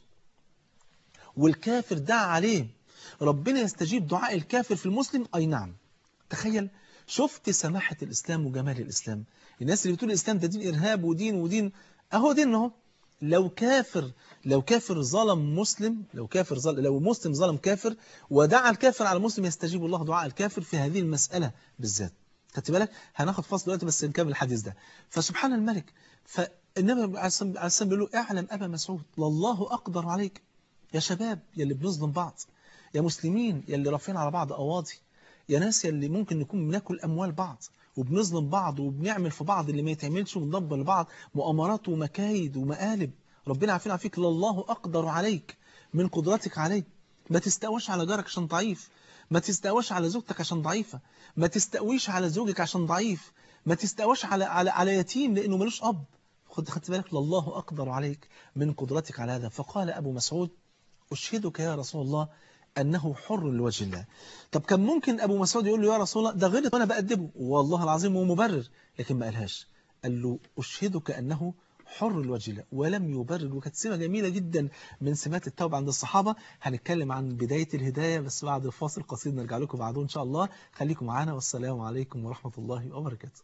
والكافر دعا عليه ربنا يستجيب دعاء الكافر في المسلم أي نعم تخيل شفت سماحة الإسلام وجمال الإسلام الناس اللي بتقول الإسلام ده دين إرهاب ودين ودين أهو دين أهو لو كافر لو كافر ظلم مسلم لو كافر ظلم لو مسلم ظلم كافر ودعا الكافر على المسلم يستجيب الله دعاء الكافر في هذه المسألة بالذات خدت بالك هناخد فاصل دلوقتي بس نكمل الحديث ده فسبحان الملك فالنبي عليه الصلاة بيقول له اعلم أبا مسعود لله أقدر عليك يا شباب يلي بنظلم بعض يا مسلمين يلي رافعين على بعض أواضي يا ناس اللي ممكن نكون بناكل أموال بعض وبنظلم بعض وبنعمل في بعض اللي ما يتعملش وبندبر لبعض مؤامرات ومكايد ومقالب ربنا عارفين عافيك لله أقدر عليك من قدرتك عليه ما تستقواش على جارك عشان ضعيف ما تستقواش على زوجتك عشان ضعيفة ما تستقويش على زوجك عشان ضعيف ما تستقواش على على على يتيم لأنه ملوش أب خد خدت بالك لله أقدر عليك من قدرتك على هذا فقال أبو مسعود أشهدك يا رسول الله أنه حر لوجه الله طب كان ممكن أبو مسعود يقول له يا رسول الله ده غلط وأنا بأدبه والله العظيم هو مبرر لكن ما قالهاش قال له أشهدك أنه حر لوجه الله ولم يبرر وكانت سمة جميلة جدا من سمات التوبة عند الصحابة هنتكلم عن بداية الهداية بس بعد الفاصل قصير نرجع لكم بعده إن شاء الله خليكم معنا والسلام عليكم ورحمة الله وبركاته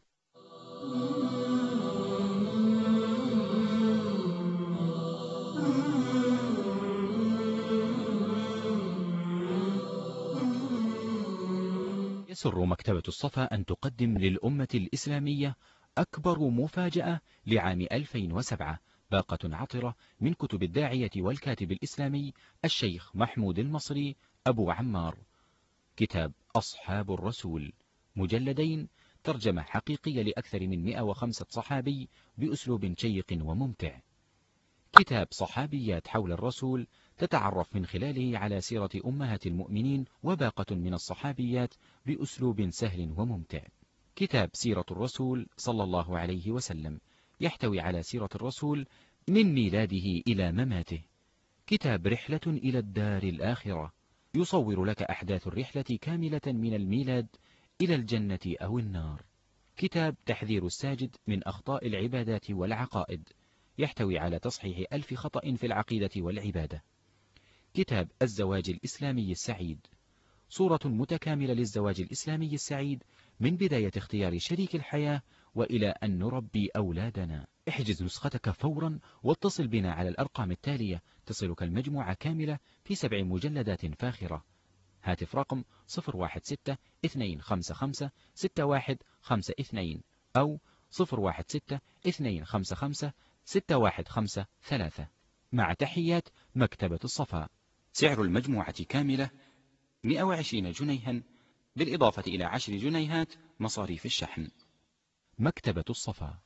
يسر مكتبة الصفا أن تقدم للأمة الإسلامية أكبر مفاجأة لعام 2007 باقة عطرة من كتب الداعية والكاتب الإسلامي الشيخ محمود المصري أبو عمار كتاب أصحاب الرسول مجلدين ترجمة حقيقية لأكثر من 105 صحابي بأسلوب شيق وممتع كتاب صحابيات حول الرسول تتعرف من خلاله على سيرة أمهات المؤمنين وباقة من الصحابيات بأسلوب سهل وممتع كتاب سيرة الرسول صلى الله عليه وسلم يحتوي على سيرة الرسول من ميلاده إلى مماته كتاب رحلة إلى الدار الآخرة يصور لك أحداث الرحلة كاملة من الميلاد إلى الجنة أو النار كتاب تحذير الساجد من أخطاء العبادات والعقائد يحتوي على تصحيح ألف خطأ في العقيدة والعبادة كتاب الزواج الإسلامي السعيد صورة متكاملة للزواج الإسلامي السعيد من بداية اختيار شريك الحياة وإلى أن نربي أولادنا احجز نسختك فورا واتصل بنا على الأرقام التالية تصلك المجموعة كاملة في سبع مجلدات فاخرة هاتف رقم 016-255-6152 أو 016 255 615 مع تحيات مكتبة الصفا سعر المجموعة كاملة 120 جنيها بالإضافة إلى 10 جنيهات مصاريف الشحن مكتبة الصفا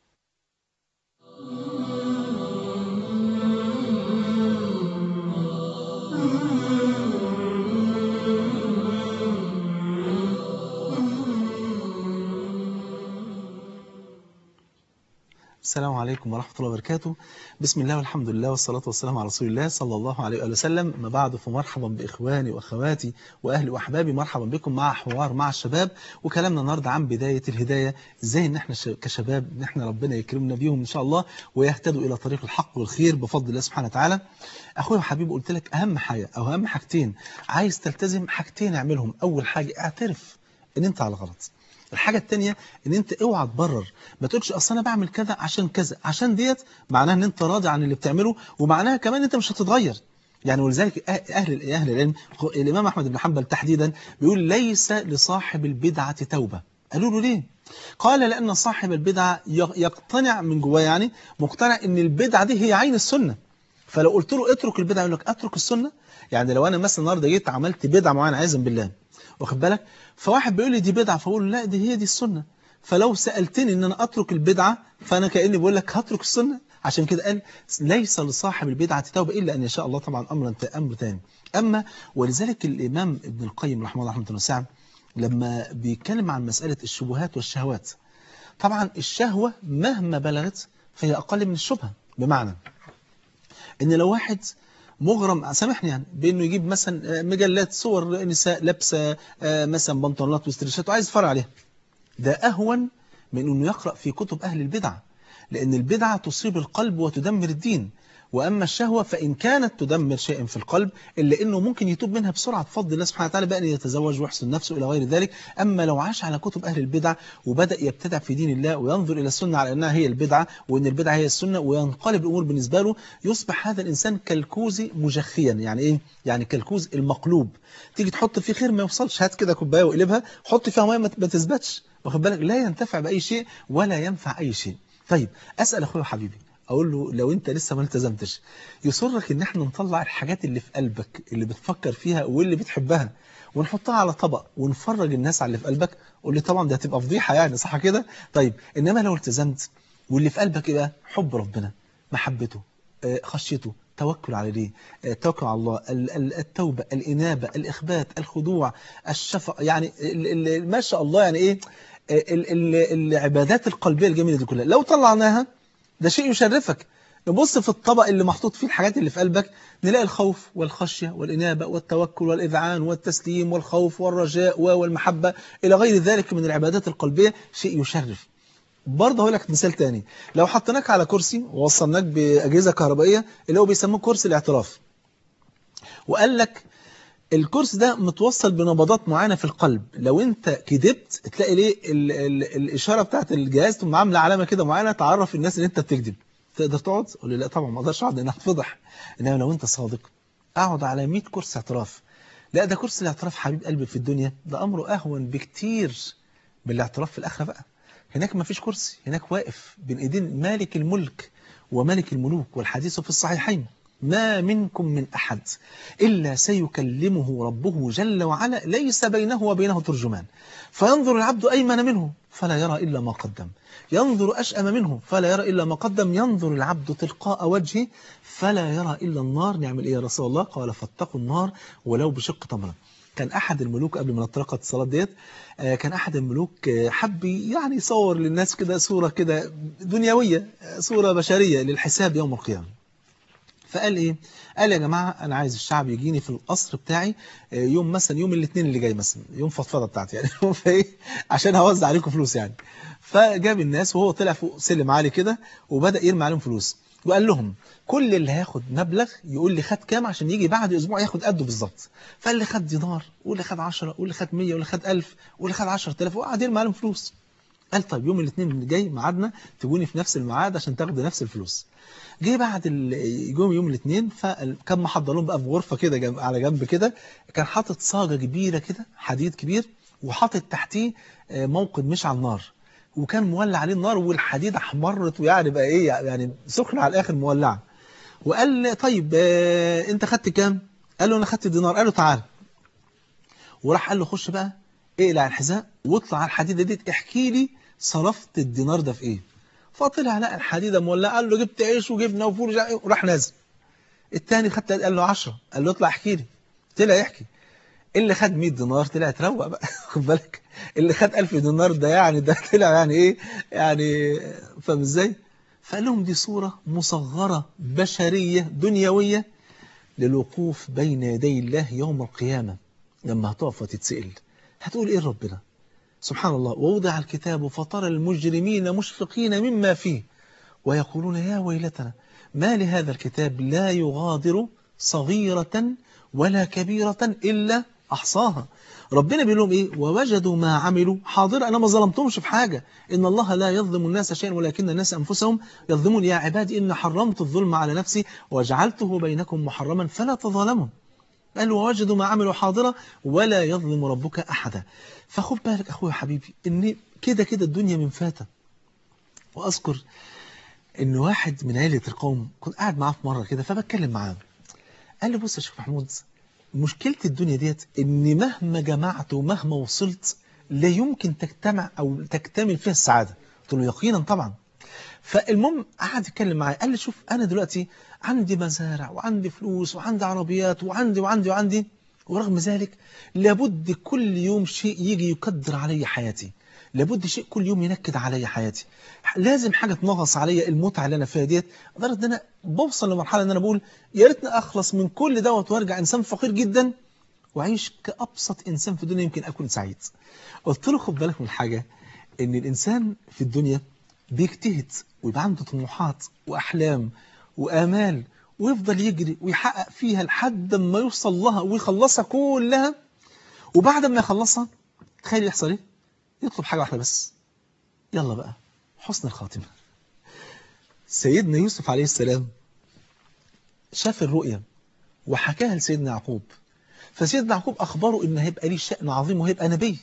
السلام عليكم ورحمة الله وبركاته بسم الله والحمد لله والصلاة والسلام على رسول الله صلى الله عليه وآله وسلم ما بعد فمرحبا بإخواني وأخواتي وأهلي وأحبابي مرحبا بكم مع حوار مع الشباب وكلامنا النهاردة عن بداية الهداية إزاي إن إحنا ش- كشباب إن إحنا ربنا يكرمنا بيهم إن شاء الله ويهتدوا إلى طريق الحق والخير بفضل الله سبحانه وتعالى أخويا وحبيبي قلت لك أهم حاجة أو أهم حاجتين عايز تلتزم حاجتين اعملهم أول حاجة اعترف إن أنت على غلط الحاجة التانية ان انت اوعى تبرر ما تقولش اصل انا بعمل كذا عشان كذا عشان ديت معناها ان انت راضي عن اللي بتعمله ومعناها كمان انت مش هتتغير يعني ولذلك أه- اهل اهل العلم الامام احمد بن حنبل تحديدا بيقول ليس لصاحب البدعة توبة قالوا له ليه قال لان صاحب البدعة يق- يقتنع من جواه يعني مقتنع ان البدعة دي هي عين السنة فلو قلت له اترك البدعة يقول لك اترك السنة يعني لو انا مثلا النهارده جيت عملت بدعة معينة عايزا بالله واخد بالك فواحد بيقول لي دي بدعة فاقول له لا دي هي دي السنة فلو سألتني ان انا اترك البدعة فانا كأني بقول لك هترك السنة عشان كده قال ليس لصاحب البدعة توبة إلا أن يشاء الله طبعا أمرا أمر تاني أما ولذلك الإمام ابن القيم رحمه الله رحمه الله وسعه لما بيتكلم عن مسألة الشبهات والشهوات طبعا الشهوة مهما بلغت فهي أقل من الشبهة بمعنى ان لو واحد مغرم سامحني يعني بانه يجيب مثلا مجلات صور نساء لابسه آه، مثلا بنطلونات واستريشات وعايز يتفرج عليها ده اهون من انه يقرا في كتب اهل البدع لان البدعه تصيب القلب وتدمر الدين واما الشهوه فان كانت تدمر شيئا في القلب الا انه ممكن يتوب منها بسرعه بفضل الله سبحانه وتعالى بان يتزوج ويحسن نفسه الى غير ذلك اما لو عاش على كتب اهل البدع وبدا يبتدع في دين الله وينظر الى السنه على انها هي البدعه وان البدعه هي السنه وينقلب الامور بالنسبه له يصبح هذا الانسان كالكوز مجخيا يعني ايه يعني كالكوز المقلوب تيجي تحط فيه خير ما يوصلش هات كده كوبايه وقلبها حط فيها ميه ما ما تثبتش واخد بالك لا ينتفع باي شيء ولا ينفع اي شيء طيب اسال اخويا حبيبي اقول له لو انت لسه ما التزمتش يسرك ان احنا نطلع الحاجات اللي في قلبك اللي بتفكر فيها واللي بتحبها ونحطها على طبق ونفرج الناس على اللي في قلبك قول لي طبعا ده هتبقى فضيحه يعني صح كده طيب انما لو التزمت واللي في قلبك ايه بقى حب ربنا محبته آه، خشيته توكل عليه آه، توكل على الله ال- ال- التوبة الإنابة الإخبات الخضوع الشفق يعني ال- ال- ما شاء الله يعني إيه آه، ال- ال- العبادات القلبية الجميلة دي كلها لو طلعناها ده شيء يشرفك نبص في الطبق اللي محطوط فيه الحاجات اللي في قلبك نلاقي الخوف والخشية والإنابة والتوكل والإذعان والتسليم والخوف والرجاء والمحبة إلى غير ذلك من العبادات القلبية شيء يشرف برضه هقول لك مثال تاني لو حطيناك على كرسي ووصلناك بأجهزة كهربائية اللي هو بيسموه كرسي الاعتراف وقال لك الكرسي ده متوصل بنبضات معينة في القلب لو انت كذبت تلاقي ليه ال ال الإشارة بتاعت الجهاز تقوم عاملة علامة كده معينة تعرف الناس ان انت بتكذب تقدر تقعد؟ قول لي لا طبعا ما اقدرش اقعد لان هتفضح انما لو انت صادق اقعد على 100 كرسي اعتراف لا ده كرسي الاعتراف حبيب قلبي في الدنيا ده امره اهون بكتير من الاعتراف في الاخره بقى هناك ما فيش كرسي هناك واقف بين ايدين مالك الملك وملك الملوك والحديث في الصحيحين ما منكم من أحد إلا سيكلمه ربه جل وعلا ليس بينه وبينه ترجمان فينظر العبد أيمن منه فلا يرى إلا ما قدم ينظر أشأم منه فلا يرى إلا ما قدم ينظر العبد تلقاء وجهه فلا يرى إلا النار نعمل إيه يا رسول الله قال فاتقوا النار ولو بشق تمرة كان أحد الملوك قبل ما نطرقت الصلاة ديت آه، كان أحد الملوك آه، حب يعني يصور للناس كده صورة كده دنيوية آه، صورة بشرية للحساب يوم القيامة فقال ايه قال يا جماعة انا عايز الشعب يجيني في القصر بتاعي آه، يوم مثلا يوم الاثنين اللي جاي مثلا يوم فضفضه بتاعتي يعني يوم فايه عشان هوزع عليكم فلوس يعني فجاب الناس وهو طلع فوق سلم عالي كده وبدأ يرمي عليهم فلوس وقال لهم كل اللي هياخد مبلغ يقول لي خد كام عشان يجي بعد اسبوع ياخد قده بالظبط فاللي خد دينار واللي خد 10 واللي خد 100 واللي خد 1000 واللي خد 10000 وقعد يرمي عليهم فلوس قال طيب يوم الاثنين اللي جاي ميعادنا تجوني في نفس الميعاد عشان تاخدوا نفس الفلوس جه بعد ال- جم يوم الاثنين فكان محضر لهم بقى في غرفه كده جنب على جنب كده كان حاطط صاجه كبيره كده حديد كبير وحاطط تحتيه آه، موقد مش على النار وكان مولع عليه النار والحديد احمرت ويعني بقى ايه يعني سخنه على الاخر مولعه وقال طيب آه انت خدت كام قال له انا خدت دينار قال له تعال وراح قال له خش بقى اقلع الحذاء واطلع على الحديده دي احكي لي صرفت الدينار ده في ايه فطلع لقى الحديده مولعه قال له جبت عيش وجبنه وفول وراح نازل الثاني خد قال له 10 قال له اطلع احكي لي طلع يحكي اللي خد 100 دينار طلع تروق بقى خد بالك اللي خد 1000 دينار ده يعني ده طلع يعني ايه يعني فاهم ازاي فقال لهم دي صورة مصغرة بشرية دنيوية للوقوف بين يدي الله يوم القيامة لما هتقف وتتسأل هتقول ايه ربنا سبحان الله ووضع الكتاب فطر المجرمين مشفقين مما فيه ويقولون يا ويلتنا ما لهذا الكتاب لا يغادر صغيرة ولا كبيرة إلا أحصاها ربنا بيقول لهم إيه ووجدوا ما عملوا حاضر أنا ما ظلمتهمش في حاجة إن الله لا يظلم الناس شيئا ولكن الناس أنفسهم يظلمون يا عبادي إن حرمت الظلم على نفسي وجعلته بينكم محرما فلا تظالموا قال ووجدوا ما عملوا حاضرة ولا يظلم ربك أحدا فخد بالك أخويا حبيبي إن كده كده الدنيا من فاتة وأذكر إن واحد من عيلة القوم كنت قاعد معاه في مرة كده فبتكلم معاه قال لي بص يا شيخ محمود مشكلة الدنيا ديت إن مهما جمعت ومهما وصلت لا يمكن تجتمع أو تكتمل فيها السعادة قلت له يقينا طبعا فالمهم قعد يتكلم معايا قال لي شوف أنا دلوقتي عندي مزارع وعندي فلوس وعندي عربيات وعندي وعندي وعندي ورغم ذلك لابد كل يوم شيء يجي يقدر علي حياتي لابد شيء كل يوم ينكد علي حياتي لازم حاجة تنغص عليا المتعة اللي أنا فيها ديت لدرجة إن أنا بوصل لمرحلة إن أنا بقول يا ريتني أخلص من كل دوت وأرجع إنسان فقير جدا وأعيش كأبسط إنسان في الدنيا يمكن أكون سعيد قلت له خد بالك من حاجة إن الإنسان في الدنيا بيجتهد ويبقى عنده طموحات وأحلام وآمال ويفضل يجري ويحقق فيها لحد ما يوصل لها ويخلصها كلها وبعد ما يخلصها تخيل يحصل ايه يطلب حاجة واحدة بس يلا بقى حسن الخاتمة سيدنا يوسف عليه السلام شاف الرؤيا وحكاها لسيدنا يعقوب فسيدنا يعقوب أخبره إن هيبقى ليه شأن عظيم وهيبقى نبي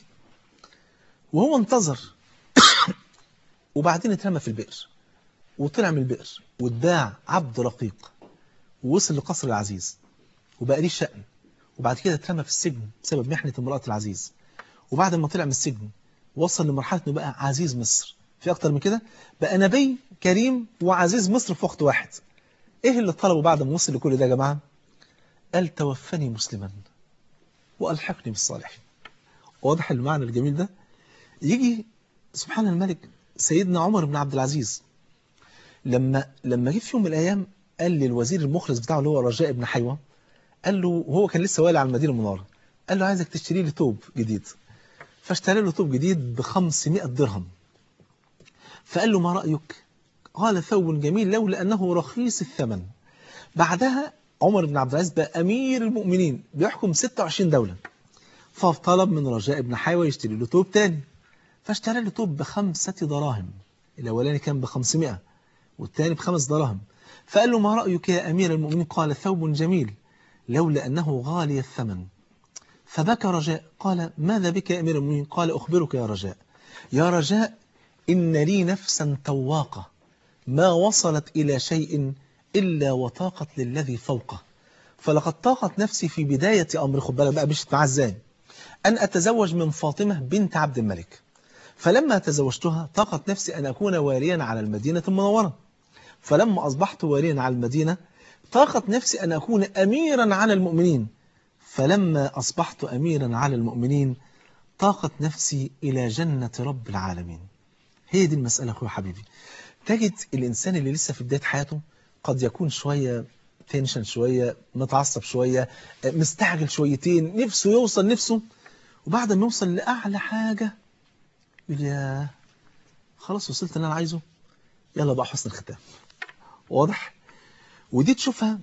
وهو انتظر وبعدين اترمى في البئر وطلع من البئر واتباع عبد رقيق ووصل لقصر العزيز وبقى ليه شأن وبعد كده اترمى في السجن بسبب محنة امرأة العزيز وبعد ما طلع من السجن وصل لمرحلة انه بقى عزيز مصر في اكتر من كده بقى نبي كريم وعزيز مصر في وقت واحد ايه اللي طلبه بعد ما وصل لكل ده يا جماعة قال توفني مسلما والحقني بالصالحين واضح المعنى الجميل ده يجي سبحان الملك سيدنا عمر بن عبد العزيز لما لما جه في يوم من الايام قال للوزير المخلص بتاعه اللي هو رجاء بن حيوة قال له وهو كان لسه والي على المدينه المنوره قال له عايزك تشتري لي توب جديد فاشترى له توب جديد ب 500 درهم فقال له ما رايك قال ثوب جميل لولا انه رخيص الثمن بعدها عمر بن عبد العزيز بقى امير المؤمنين بيحكم 26 دوله فطلب من رجاء بن حيوة يشتري له توب تاني فاشترى له توب بخمسة دراهم الأولاني كان بخمسمائة والثاني بخمس دراهم فقال له ما رأيك يا أمير المؤمنين قال ثوب جميل لولا أنه غالي الثمن فبكى رجاء قال ماذا بك يا أمير المؤمنين قال أخبرك يا رجاء يا رجاء إن لي نفسا تواقة ما وصلت إلى شيء إلا وطاقت للذي فوقه فلقد طاقت نفسي في بداية أمر خد بالك بقى مشت معاه ازاي أن أتزوج من فاطمة بنت عبد الملك فلما تزوجتها طاقت نفسي أن أكون واليا على المدينة المنورة فلما أصبحت واليا على المدينة طاقت نفسي أن أكون أميرا على المؤمنين فلما أصبحت أميرا على المؤمنين طاقت نفسي إلى جنة رب العالمين هي دي المسألة أخوي حبيبي تجد الإنسان اللي لسه في بداية حياته قد يكون شوية تنشن شوية متعصب شوية مستعجل شويتين نفسه يوصل نفسه وبعد ما يوصل لأعلى حاجة يقول يا خلاص وصلت اللي أنا عايزه يلا بقى حسن الختام واضح ودي تشوفها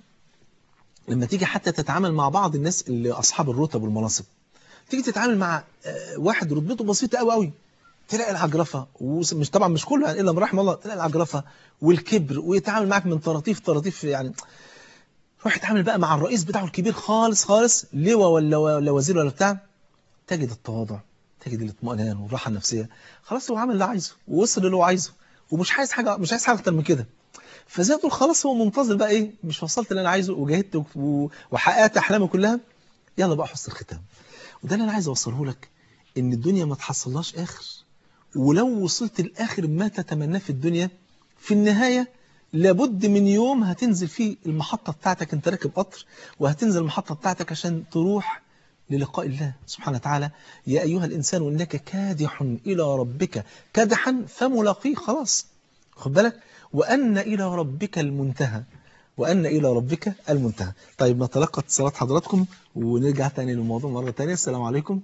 لما تيجي حتى تتعامل مع بعض الناس اللي أصحاب الرتب والمناصب تيجي تتعامل مع واحد رتبته بسيطة قوي قوي تلاقي العجرفة ومش طبعا مش كله يعني إلا من رحم الله تلاقي العجرفة والكبر ويتعامل معاك من طراطيف طراطيف يعني روح يتعامل بقى مع الرئيس بتاعه الكبير خالص خالص لواء ولا ولا وزير ولا بتاع تجد التواضع تجد الاطمئنان والراحه النفسيه خلاص هو عمل اللي عايزه ووصل اللي هو عايزه ومش عايز حاجه مش عايز حاجه اكتر من كده فزي ما تقول خلاص هو منتظر بقى ايه مش وصلت اللي انا عايزه وجاهدت و- وحققت احلامي كلها يلا بقى حسن الختام وده اللي انا عايز اوصله لك ان الدنيا ما تحصلهاش اخر ولو وصلت لاخر ما تتمناه في الدنيا في النهايه لابد من يوم هتنزل فيه المحطه بتاعتك انت راكب قطر وهتنزل المحطه بتاعتك عشان تروح للقاء الله سبحانه وتعالى يا ايها الانسان انك كادح الى ربك كدحا فملاقيه خلاص خد بالك وان الى ربك المنتهى وأن إلى ربك المنتهى طيب نتلقى اتصالات حضراتكم ونرجع تاني للموضوع مرة تانية السلام عليكم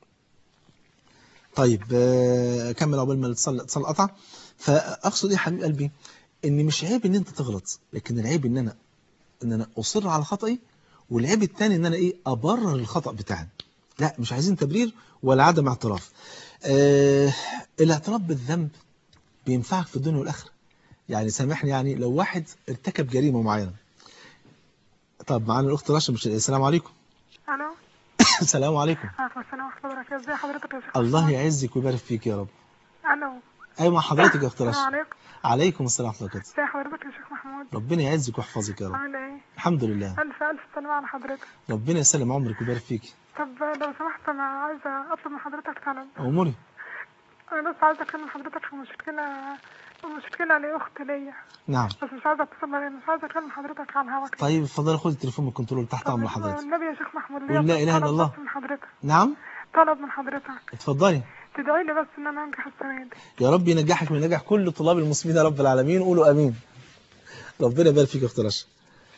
طيب آه، كمل عقبال ما الاتصال الاتصال قطع فأقصد إيه يا حبيب قلبي إن مش عيب إن أنت تغلط لكن العيب إن أنا إن أنا أصر على خطأي والعيب التاني إن أنا إيه أبرر الخطأ بتاعي لا مش عايزين تبرير ولا عدم اعتراف آه الاعتراف بالذنب بينفعك في الدنيا والآخرة يعني سامحني يعني لو واحد ارتكب جريمة معينة طب معانا الأخت رشا مش السلام عليكم الو السلام عليكم عليكم السلام ورحمه الله وبركاته ازي حضرتك يا شيخ الله يعزك ويبارك فيك يا رب الو أيوة مع حضرتك يا أخت السلام رشا عليكم عليكم السلام ورحمة الله وبركاته ازي حضرتك يا شيخ محمود ربنا يعزك ويحفظك يا رب عامل ايه الحمد لله الف الف سلامه على حضرتك ربنا يسلم عمرك ويبارك فيك طب لو سمحت انا عايزه اطلب من حضرتك طلب أموري انا بس عايزه اكلم حضرتك في مشكله مشكله لاخت ليا نعم بس مش عايزه اتصل بيها مش عايزه اكلم حضرتك على الهوا كده. طيب اتفضل خد التليفون من الكنترول تحت طب أمر حضرتك النبي يا شيخ محمود قول لا إله إلا طلب الله. بس من حضرتك نعم طلب من حضرتك اتفضلي تدعي لي بس ان انا انجح السنه دي يا رب ينجحك من نجاح كل طلاب المسلمين يا رب العالمين قولوا امين ربنا يبارك فيك يا اخت رشا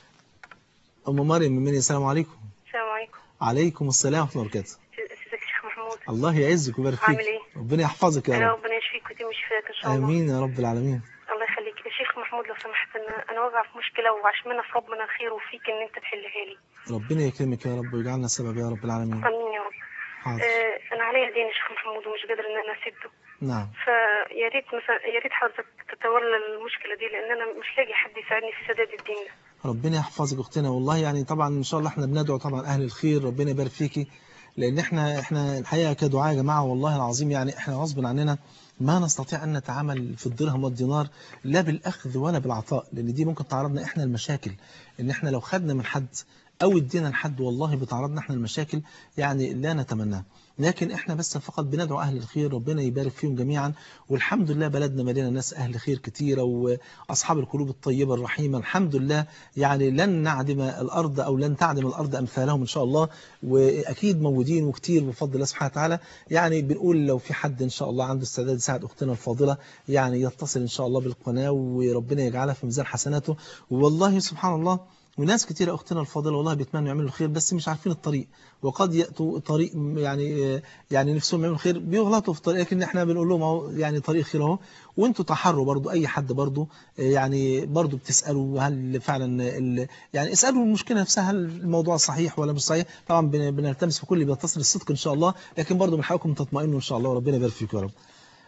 ام مريم من مني السلام عليكم السلام عليكم عليكم السلام ورحمه الله وبركاته ازيك يا شيخ محمود الله يعزك ويبارك فيك عامل إيه؟ ربنا يحفظك يا انا رب ربنا يشفيك وتمشي فيك ان شاء الله امين يا رب العالمين الله يخليك يا شيخ محمود لو سمحت انا انا واقعه في مشكله وعشان في ربنا خير وفيك ان انت تحلها لي ربنا يكرمك يا رب ويجعلنا سبب يا رب العالمين امين يا رب حاضر آه انا عليا دين يا شيخ محمود ومش قادر ان انا اسده نعم فيا ريت مثلا يا ريت حضرتك تتولى المشكله دي لان انا مش لاقي حد يساعدني في سداد الدين ده ربنا يحفظك اختنا والله يعني طبعا ان شاء الله احنا بندعو طبعا اهل الخير ربنا يبارك فيكي لان احنا احنا الحقيقه كدعاء يا جماعه والله العظيم يعني احنا غصب عننا ما نستطيع ان نتعامل في الدرهم والدينار لا بالاخذ ولا بالعطاء لان دي ممكن تعرضنا احنا المشاكل ان احنا لو خدنا من حد او ادينا لحد والله بتعرضنا احنا المشاكل يعني لا نتمناها لكن احنا بس فقط بندعو اهل الخير ربنا يبارك فيهم جميعا والحمد لله بلدنا مليانه ناس اهل خير كتيره واصحاب القلوب الطيبه الرحيمه الحمد لله يعني لن نعدم الارض او لن تعدم الارض امثالهم ان شاء الله واكيد موجودين وكتير بفضل الله سبحانه وتعالى يعني بنقول لو في حد ان شاء الله عنده استعداد يساعد اختنا الفاضله يعني يتصل ان شاء الله بالقناه وربنا يجعلها في ميزان حسناته والله سبحان الله وناس كتير اختنا الفاضله والله بيتمنوا يعملوا الخير بس مش عارفين الطريق وقد ياتوا طريق يعني يعني نفسهم يعملوا خير بيغلطوا في طريق لكن احنا بنقول لهم اهو يعني طريق خير اهو وانتوا تحروا برضو اي حد برضو يعني برضو بتسالوا هل فعلا ال- يعني اسالوا المشكله نفسها هل الموضوع صحيح ولا مش صحيح طبعا بن- بنلتمس في كل اللي بيتصل الصدق ان شاء الله لكن برضو من حقكم تطمئنوا ان شاء الله وربنا يبارك فيكم يا رب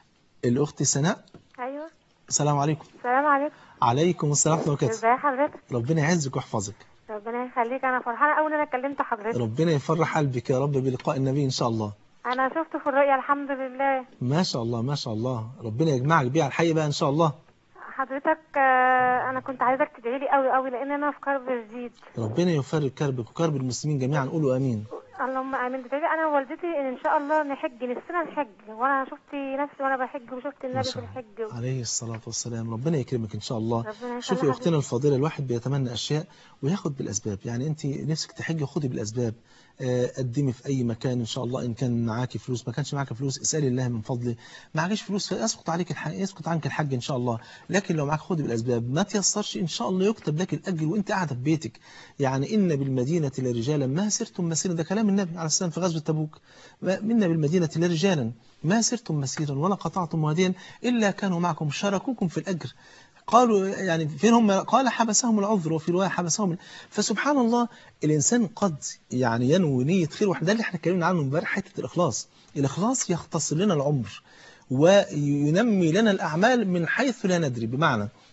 الاخت سناء ايوه السلام عليكم السلام عليكم عليكم السلام ورحمه الله وبركاته ازي حضرتك ربنا يعزك ويحفظك ربنا يخليك انا فرحانه قوي ان انا كلمت حضرتك ربنا يفرح قلبك يا رب بلقاء النبي ان شاء الله انا شفته في الرؤيا الحمد لله ما شاء الله ما شاء الله ربنا يجمعك بيه على الحي بقى ان شاء الله حضرتك آه، انا كنت عايزك تدعي لي قوي قوي لان انا في كرب جديد ربنا يفرج كربك وكرب المسلمين جميعا قولوا امين اللهم امين تدعي لي انا ووالدتي ان ان شاء الله نحج نفسنا نحج وانا شفت نفسي وانا بحج وشفت النبي في شاء الله. الحج عليه الصلاة والسلام ربنا يكرمك إن شاء الله ربنا يخلي شوفي حضرتك. أختنا الفاضلة الواحد بيتمنى أشياء وياخد بالأسباب يعني أنت نفسك تحجي خدي بالأسباب آه، قدمي في أي مكان إن شاء الله إن كان معاكي فلوس ما كانش معاكي فلوس اسألي الله من فضله معكش فلوس فيسقط عليك الحق يسقط عنك الحج إن شاء الله لكن لو معاك خدي بالأسباب ما تيسرش إن شاء الله يكتب لك الأجر وأنت قاعدة في بيتك يعني إن بالمدينة لرجالا ما سرتم مسيرا ده كلام النبي عليه السلام في غزوة تبوك ما- منا بالمدينة لرجالا ما سرتم مسيرا ولا قطعتم واديا إلا كانوا معكم شاركوكم في الأجر قالوا يعني فين هم قال حبسهم العذر وفي رواية حبسهم فسبحان الله الإنسان قد يعني ينوي نية خير وده اللي احنا اتكلمنا عنه امبارح حتة الإخلاص الإخلاص يختصر لنا العمر وينمي لنا الأعمال من حيث لا ندري بمعنى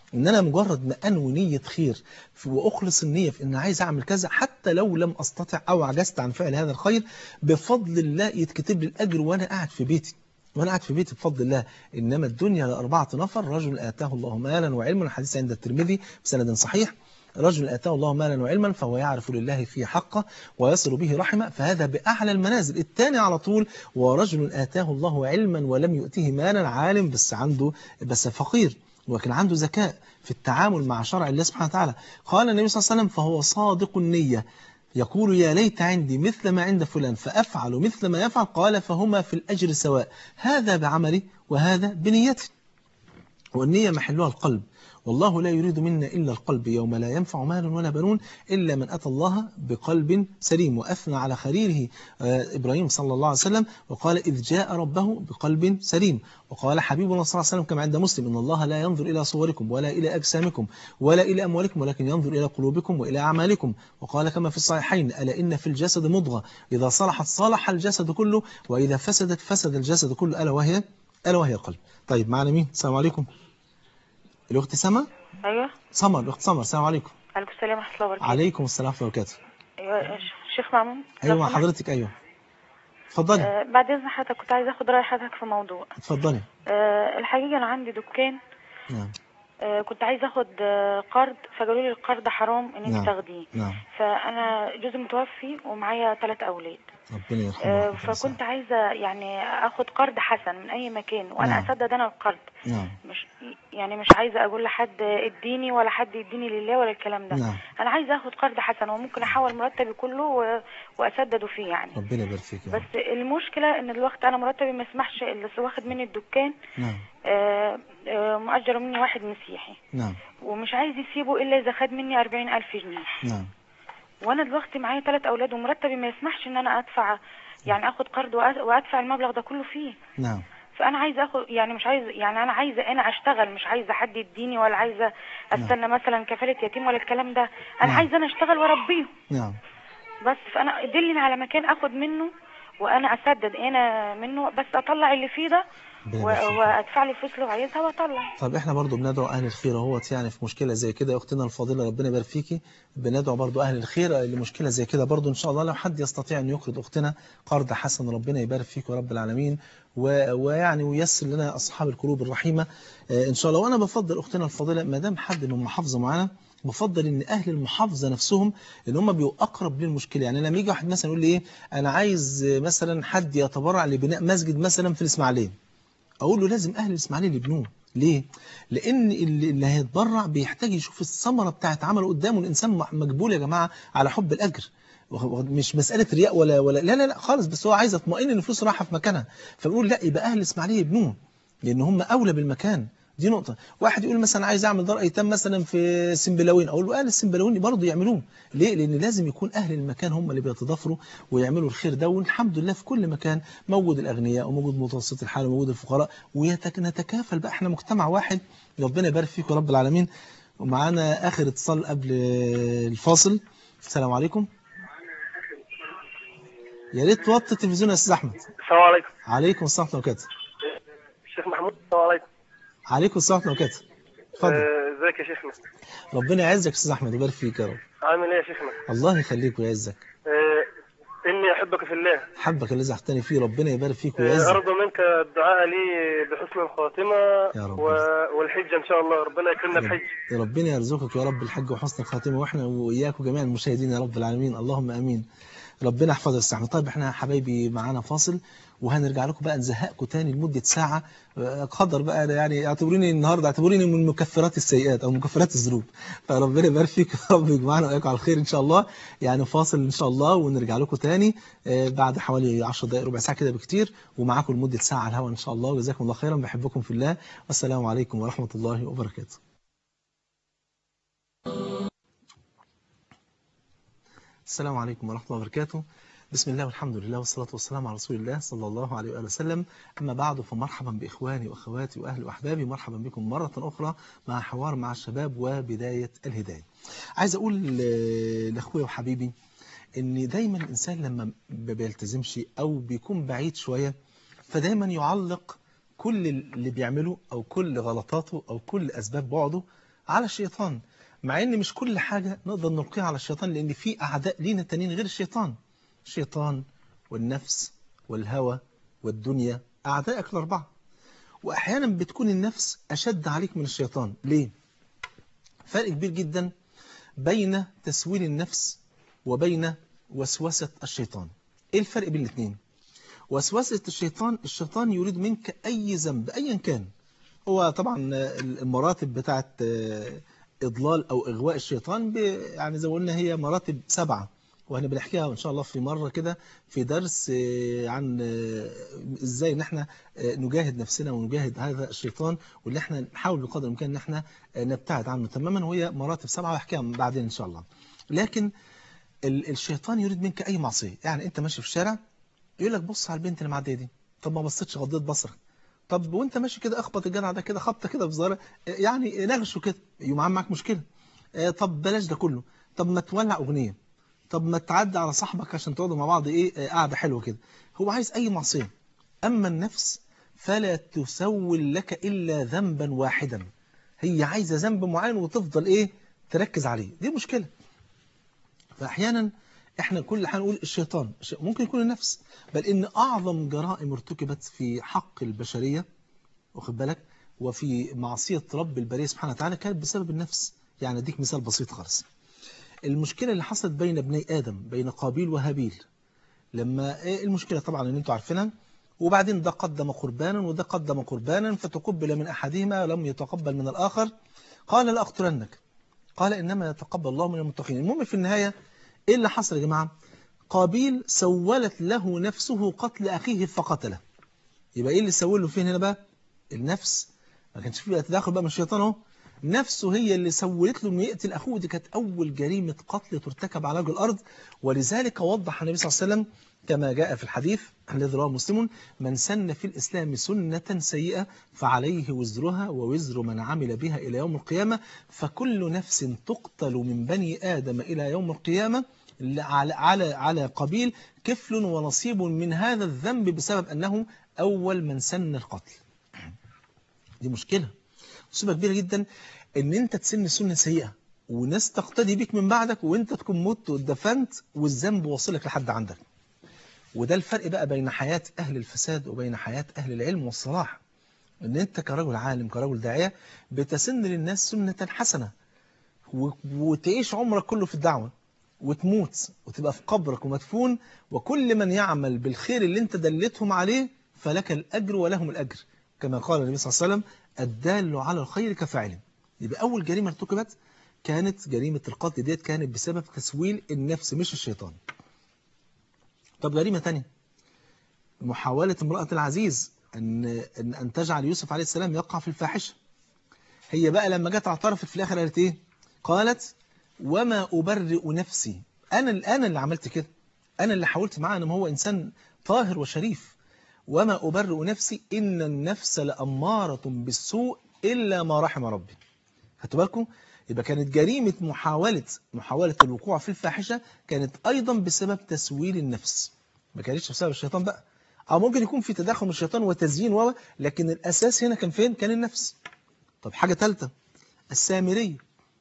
ان انا مجرد ما انوي نيه خير في- واخلص النيه في ان عايز اعمل كذا حتى لو لم استطع او عجزت عن فعل هذا الخير بفضل الله يتكتب لي الاجر وانا قاعد في بيتي وانا قاعد في بيتي بفضل الله انما الدنيا لاربعه نفر رجل اتاه الله مالا وعلما الحديث عند الترمذي بسند صحيح رجل آتاه الله مالا وعلما فهو يعرف لله في حقه ويصل به رحمه فهذا بأعلى المنازل الثاني على طول ورجل آتاه الله علما ولم يؤته مالا عالم بس عنده بس فقير ولكن عنده ذكاء في التعامل مع شرع الله سبحانه وتعالى قال النبي صلى الله عليه وسلم فهو صادق النية يقول يا ليت عندي مثل ما عند فلان فأفعل مثل ما يفعل قال فهما في الأجر سواء هذا بعملي وهذا بنيتي والنية محلها القلب والله لا يريد منا إلا القلب يوم لا ينفع مال ولا بنون إلا من أتى الله بقلب سليم وأثنى على خليله آه، إبراهيم صلى الله عليه وسلم وقال إذ جاء ربه بقلب سليم وقال حبيبنا صلى الله عليه وسلم كما عند مسلم إن الله لا ينظر إلى صوركم ولا إلى أجسامكم ولا إلى أموالكم ولكن ينظر إلى قلوبكم وإلى أعمالكم وقال كما في الصحيحين ألا إن في الجسد مضغة إذا صلحت صلح الجسد كله وإذا فسدت فسد الجسد كله ألا وهي ألا وهي القلب طيب معنا مين السلام عليكم الأخت سما ايوه سمر الأخت سمر السلام عليكم عليكم السلام ورحمه الله وبركاته عليكم السلام ورحمة الله وبركاته ايوه شيخ مأمون أيوة لو مع سمحت. حضرتك أيوة اتفضلي آه بعد اذن حضرتك كنت عايزه اخد راي حضرتك في موضوع اتفضلي آه الحقيقه انا عندي دكان نعم آه كنت عايزه اخد آه قرض فقالوا لي القرض حرام ان نعم. انت تاخديه نعم فانا جوزي متوفي ومعايا ثلاث اولاد ربنا يرحمه آه ويرحمه فكنت عايزه يعني اخد قرض حسن من اي مكان وانا نعم. اسدد انا القرض نعم مش يعني مش عايزه اقول لحد اديني ولا حد يديني لله ولا الكلام ده نعم انا عايزه اخد قرض حسن وممكن احول مرتبي كله و... واسدده فيه يعني ربنا يبارك فيك يا رب. بس المشكله ان الوقت انا مرتبي ما يسمحش اللي واخد مني الدكان نعم آه، آه، مؤجر مني واحد مسيحي نعم ومش عايز يسيبه الا اذا خد مني أربعين ألف جنيه نعم وانا دلوقتي معايا ثلاث اولاد ومرتبي ما يسمحش ان انا ادفع يعني اخد قرض وأ- وادفع المبلغ ده كله فيه نعم فانا عايزه اخد يعني مش عايزه يعني انا عايزه انا اشتغل مش عايزه حد يديني ولا عايزه استنى مثلا كفاله يتيم ولا الكلام ده انا نعم. عايزه انا اشتغل واربيه نعم بس فانا دلني على مكان اخد منه وانا اسدد انا منه بس اطلع اللي فيه ده ربنا و- يبارك فيك. وادفع له الفلوس اللي هو عايزها واطلع طب احنا برضو بندعو اهل الخير اهوت يعني في مشكله زي كده يا اختنا الفاضله ربنا يبارك فيكي بندعو برضو اهل الخير لمشكله زي كده برضو ان شاء الله لو حد يستطيع ان يقرض اختنا قرض حسن ربنا يبارك فيك يا رب العالمين و- ويعني ويسر لنا اصحاب القلوب الرحيمه آه، ان شاء الله وانا بفضل اختنا الفاضله ما دام حد من محافظه معانا بفضل ان اهل المحافظه نفسهم ان هم بيبقوا اقرب للمشكله يعني لما يجي واحد مثلا يقول لي ايه انا عايز آه، مثلا حد يتبرع لبناء مسجد مثلا في الاسماعيليه اقول له لازم اهل الاسماعيليه يبنوه ليه لان اللي اللي هيتبرع بيحتاج يشوف الثمره بتاعت عمله قدامه الانسان م- مجبول يا جماعه على حب الاجر وهو مش مساله رياء ولا ولا لا لا لا خالص بس هو عايز يطمئن ان الفلوس رايحه في مكانها فبقول لا يبقى اهل الاسماعيليه يبنوه لان هم اولى بالمكان دي نقطة واحد يقول مثلا عايز اعمل دار ايتام مثلا في سنبلاوين اقول له اهل السنبلاوين برضه يعملوه ليه لان لازم يكون اهل المكان هم اللي بيتضافروا ويعملوا الخير ده والحمد لله في كل مكان موجود الاغنياء وموجود متوسط الحال وموجود الفقراء ونتكافل بقى احنا مجتمع واحد ربنا يبارك فيكم يا رب العالمين ومعانا اخر اتصال قبل الفاصل السلام عليكم يا ريت توطي التلفزيون يا استاذ احمد السلام عليكم عليكم السلام ورحمه الله وبركاته الشيخ محمود السلام عليكم عليكم السلام ورحمه الله وبركاته اتفضل آه، ازيك يا شيخنا ربنا يعزك يا استاذ احمد ويبارك فيك يا رب عامل ايه يا شيخنا الله يخليك ويعزك آه، اني احبك في الله حبك الذي احتني فيه ربنا يبارك فيك آه، ويعزك ارجو منك الدعاء لي بحسن الخاتمه يا رب. و- والحج ان شاء الله ربنا يكرمنا بحج ربنا يرزقك يا رب الحج وحسن الخاتمه واحنا واياك وجميع المشاهدين يا رب العالمين اللهم امين ربنا يحفظك يا استاذ احمد طيب احنا حبايبي معانا فاصل وهنرجع لكم بقى نزهقكم تاني لمده ساعه آه، قدر بقى أنا يعني اعتبروني النهارده اعتبروني من مكفرات السيئات او مكفرات الذنوب فربنا يبارك فيك يا رب يجمعنا واياكم على الخير ان شاء الله يعني فاصل ان شاء الله ونرجع لكم تاني آه، بعد حوالي 10 دقائق ربع ساعه كده بكتير ومعاكم لمده ساعه على الهواء ان شاء الله وجزاكم الله خيرا بحبكم في الله والسلام عليكم ورحمه الله وبركاته السلام عليكم ورحمة الله وبركاته بسم الله والحمد لله والصلاة والسلام على رسول الله صلى الله عليه وآله وسلم أما بعد فمرحبا بإخواني وأخواتي وأهلي وأحبابي مرحبا بكم مرة أخرى مع حوار مع الشباب وبداية الهداية عايز أقول ل- لأخويا وحبيبي إن دايما الإنسان لما ما بيلتزمش أو بيكون بعيد شوية فدايما يعلق كل اللي بيعمله أو كل غلطاته أو كل أسباب بعده على الشيطان مع ان مش كل حاجة نقدر نلقيها على الشيطان لان في اعداء لينا تانيين غير الشيطان الشيطان والنفس والهوى والدنيا اعدائك الاربعة واحيانا بتكون النفس اشد عليك من الشيطان ليه فرق كبير جدا بين تسويل النفس وبين وسوسة الشيطان ايه الفرق بين الاثنين وسوسة الشيطان الشيطان يريد منك اي ذنب ايا كان هو طبعا المراتب بتاعت إضلال أو إغواء الشيطان يعني زي ما قلنا هي مراتب سبعة وأنا بنحكيها إن شاء الله في مرة كده في درس عن إزاي إن إحنا نجاهد نفسنا ونجاهد هذا الشيطان واللي إحنا نحاول بقدر الإمكان إن إحنا نبتعد عنه تماما وهي مراتب سبعة وأحكيها بعدين إن شاء الله لكن الشيطان يريد منك أي معصية يعني أنت ماشي في الشارع يقول لك بص على البنت اللي معدية دي طب ما بصيتش غضيت بصرك طب وانت ماشي كده اخبط الجدع ده كده خبطه كده بزاره يعني نغشه كده يقوم عامل معاك مشكله طب بلاش ده كله طب ما تولع اغنيه طب ما تعدي على صاحبك عشان تقعدوا مع بعض ايه قاعده حلوه كده هو عايز اي معصيه اما النفس فلا تسول لك الا ذنبا واحدا هي عايزه ذنب معين وتفضل ايه تركز عليه دي مشكله فاحيانا احنا كل حال نقول الشيطان ممكن يكون النفس بل ان اعظم جرائم ارتكبت في حق البشرية واخد بالك وفي معصية رب البرية سبحانه وتعالى كانت بسبب النفس يعني اديك مثال بسيط خالص المشكلة اللي حصلت بين ابني آدم بين قابيل وهابيل لما المشكلة طبعا ان انتوا عارفينها وبعدين ده قدم قربانا وده قدم قربانا فتقبل من أحدهما ولم يتقبل من الآخر قال لأقتلنك قال إنما يتقبل الله من المتقين المهم في النهاية إيه اللي حصل يا جماعة قابيل سولت له نفسه قتل أخيه فقتله يبقى إيه اللي سول له فين هنا بقى النفس ما كانش فيه تداخل بقى من الشيطان اهو نفسه هي اللي سولت له انه يقتل أخوه دي كانت أول جريمة قتل ترتكب على وجه الأرض ولذلك وضح النبي صلى الله عليه وسلم كما جاء في الحديث الذي رواه مسلم من سن في الإسلام سنة سيئة فعليه وزرها ووزر من عمل بها إلى يوم القيامة فكل نفس تقتل من بني آدم إلى يوم القيامة على على على قبيل كفل ونصيب من هذا الذنب بسبب أنه أول من سن القتل دي مشكلة مصيبة كبيرة جدا ان انت تسن سنة سيئة وناس تقتدي بيك من بعدك وانت تكون مت واتدفنت والذنب واصلك لحد عندك وده الفرق بقى بين حياة أهل الفساد وبين حياة أهل العلم والصلاح ان انت كرجل عالم كرجل داعية بتسن للناس سنة حسنة وتعيش عمرك كله في الدعوة وتموت وتبقى في قبرك ومدفون وكل من يعمل بالخير اللي انت دلتهم عليه فلك الأجر ولهم الأجر كما قال النبي صلى الله عليه وسلم الدال على الخير كفاعله يبقى أول جريمة ارتكبت كانت جريمة القتل ديت كانت بسبب تسويل النفس مش الشيطان طب جريمة تانية محاولة امرأة العزيز أن, أن, أن تجعل يوسف عليه السلام يقع في الفاحشة هي بقى لما جت اعترفت في الآخر قالت إيه قالت وما أبرئ نفسي أنا أنا اللي عملت كده أنا اللي حاولت معاه أنه هو إنسان طاهر وشريف وما أبرئ نفسي إن النفس لأمارة بالسوء إلا ما رحم ربي خدتوا بالكم يبقى كانت جريمة محاولة محاولة الوقوع في الفاحشة كانت أيضا بسبب تسويل النفس ما كانتش بسبب الشيطان بقى أو ممكن يكون في تدخل من الشيطان وتزيين و لكن الأساس هنا كان فين كان النفس طب حاجة ثالثة السامري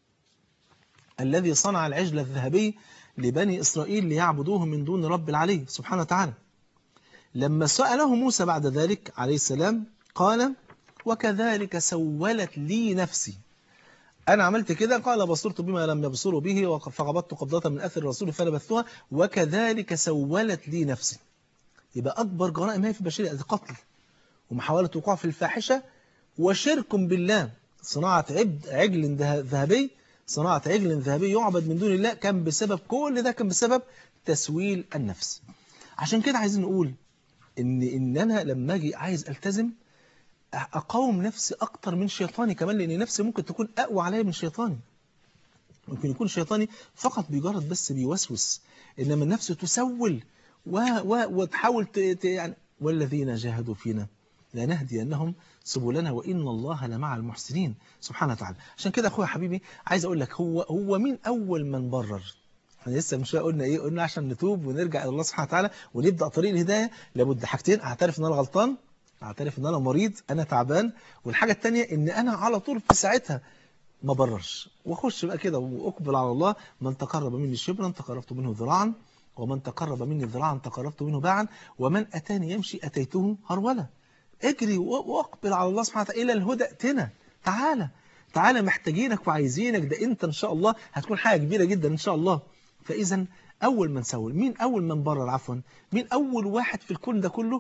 الذي صنع العجل الذهبي لبني إسرائيل ليعبدوه من دون رب العلي سبحانه وتعالى لما سأله موسى بعد ذلك عليه السلام قال وكذلك سولت لي نفسي أنا عملت كده قال بصرت بما لم يبصروا به فقبضت قبضة من أثر الرسول فنبثتها وكذلك سولت لي نفسي يبقى أكبر جرائم هي في البشرية القتل ومحاولة وقوع في الفاحشة وشرك بالله صناعة عبد عجل ذهبي صناعة عجل ذهبي يعبد من دون الله كان بسبب كل ده كان بسبب تسويل النفس عشان كده عايزين نقول إن, إن أنا لما أجي عايز ألتزم أقاوم نفسي أكتر من شيطاني كمان لأن نفسي ممكن تكون أقوى عليا من شيطاني ممكن يكون شيطاني فقط بيجرد بس بيوسوس إنما النفس تسول و و وتحاول ت... ت... يعني والذين جاهدوا فينا لنهدينهم سبلنا وإن الله لمع المحسنين سبحانه وتعالى عشان كده أخويا حبيبي عايز أقول لك هو هو مين أول من برر احنا لسه من شويه قلنا ايه قلنا عشان نتوب ونرجع الى الله سبحانه وتعالى ونبدا طريق الهدايه لابد حاجتين اعترف ان انا غلطان اعترف ان انا مريض انا تعبان والحاجه الثانيه ان انا على طول في ساعتها ما بررش واخش بقى كده واقبل على الله من تقرب مني شبرا تقربت منه ذراعا ومن تقرب مني ذراعا تقربت منه باعا ومن اتاني يمشي اتيته هرولا اجري واقبل على الله سبحانه وتعالى الى الهدى ائتنا تعالى تعالى محتاجينك وعايزينك ده انت ان شاء الله هتكون حاجه كبيره جدا ان شاء الله فاذا اول من سول مين اول من برر عفوا مين اول واحد في الكون ده كله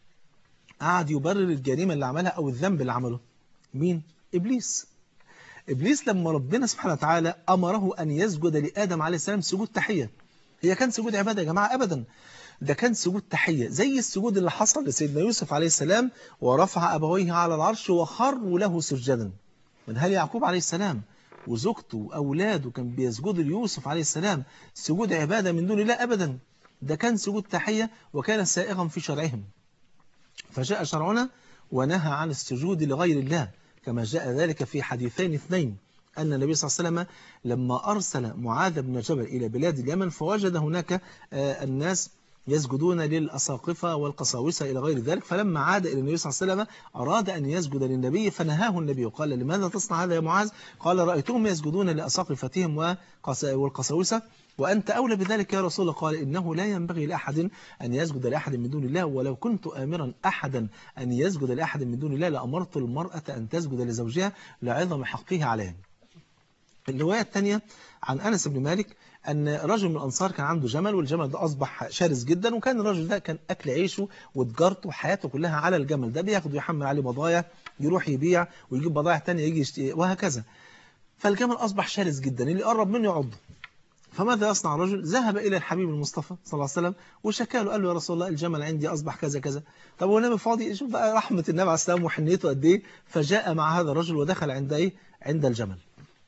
قعد يبرر الجريمه اللي عملها او الذنب اللي عمله مين ابليس ابليس لما ربنا سبحانه وتعالى امره ان يسجد لادم عليه السلام سجود تحيه هي كان سجود عباده يا جماعه ابدا ده كان سجود تحيه زي السجود اللي حصل لسيدنا يوسف عليه السلام ورفع ابويه على العرش وخروا له سجدا من هل يعقوب عليه السلام وزوجته واولاده كان بيسجدوا ليوسف عليه السلام سجود عباده من دون الله ابدا ده كان سجود تحيه وكان سائغا في شرعهم فجاء شرعنا ونهى عن السجود لغير الله كما جاء ذلك في حديثين اثنين أن النبي صلى الله عليه وسلم لما أرسل معاذ بن جبل إلى بلاد اليمن فوجد هناك الناس يسجدون للأساقفة والقساوسة إلى غير ذلك فلما عاد إلى النبي صلى الله عليه وسلم أراد أن يسجد للنبي فنهاه النبي وقال لماذا تصنع هذا يا معاذ قال رأيتهم يسجدون لأساقفتهم والقساوسة وأنت أولى بذلك يا رسول الله قال إنه لا ينبغي لأحد أن يسجد لأحد من دون الله ولو كنت آمرا أحدا أن يسجد لأحد من دون الله لأمرت المرأة أن تسجد لزوجها لعظم حقه عليه الرواية الثانية عن أنس بن مالك أن رجل من الأنصار كان عنده جمل والجمل ده أصبح شرس جدا وكان الرجل ده كان أكل عيشه وتجارته وحياته كلها على الجمل ده بياخد ويحمل عليه بضايا يروح يبيع ويجيب بضايع ثانيه يجي يشتري وهكذا فالجمل أصبح شرس جدا اللي قرب منه يعضه فماذا يصنع الرجل ذهب إلى الحبيب المصطفى صلى الله عليه وسلم وشكى له قال له يا رسول الله الجمل عندي أصبح كذا كذا طب هو النبي فاضي شوف بقى رحمة النبي عليه السلام وحنيته قد إيه فجاء مع هذا الرجل ودخل عند إيه عند الجمل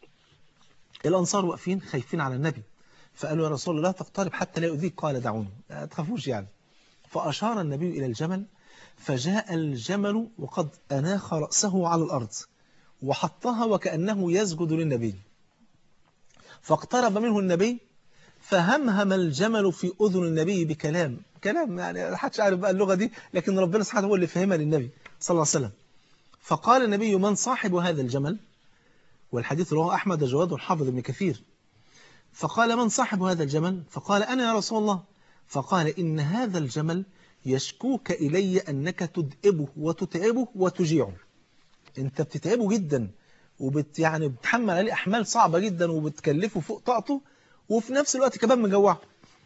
الأنصار واقفين خايفين على النبي فقالوا يا رسول الله لا تقترب حتى لا يؤذيك قال دعوني ما تخافوش يعني فأشار النبي إلى الجمل فجاء الجمل وقد أناخ رأسه على الأرض وحطها وكأنه يسجد للنبي فاقترب منه النبي فهمهم الجمل في أذن النبي بكلام كلام يعني حدش عارف بقى اللغة دي لكن ربنا سبحانه هو اللي فهمها للنبي صلى الله عليه وسلم فقال النبي من صاحب هذا الجمل والحديث رواه أحمد جواد الحافظ ابن كثير فقال من صاحب هذا الجمل فقال أنا يا رسول الله فقال إن هذا الجمل يشكوك إلي أنك تدئبه وتتعبه وتجيعه أنت بتتعبه جدا وبت يعني بتحمل عليه أحمال صعبة جدا وبتكلفه فوق طاقته وفي نفس الوقت كمان مجوعه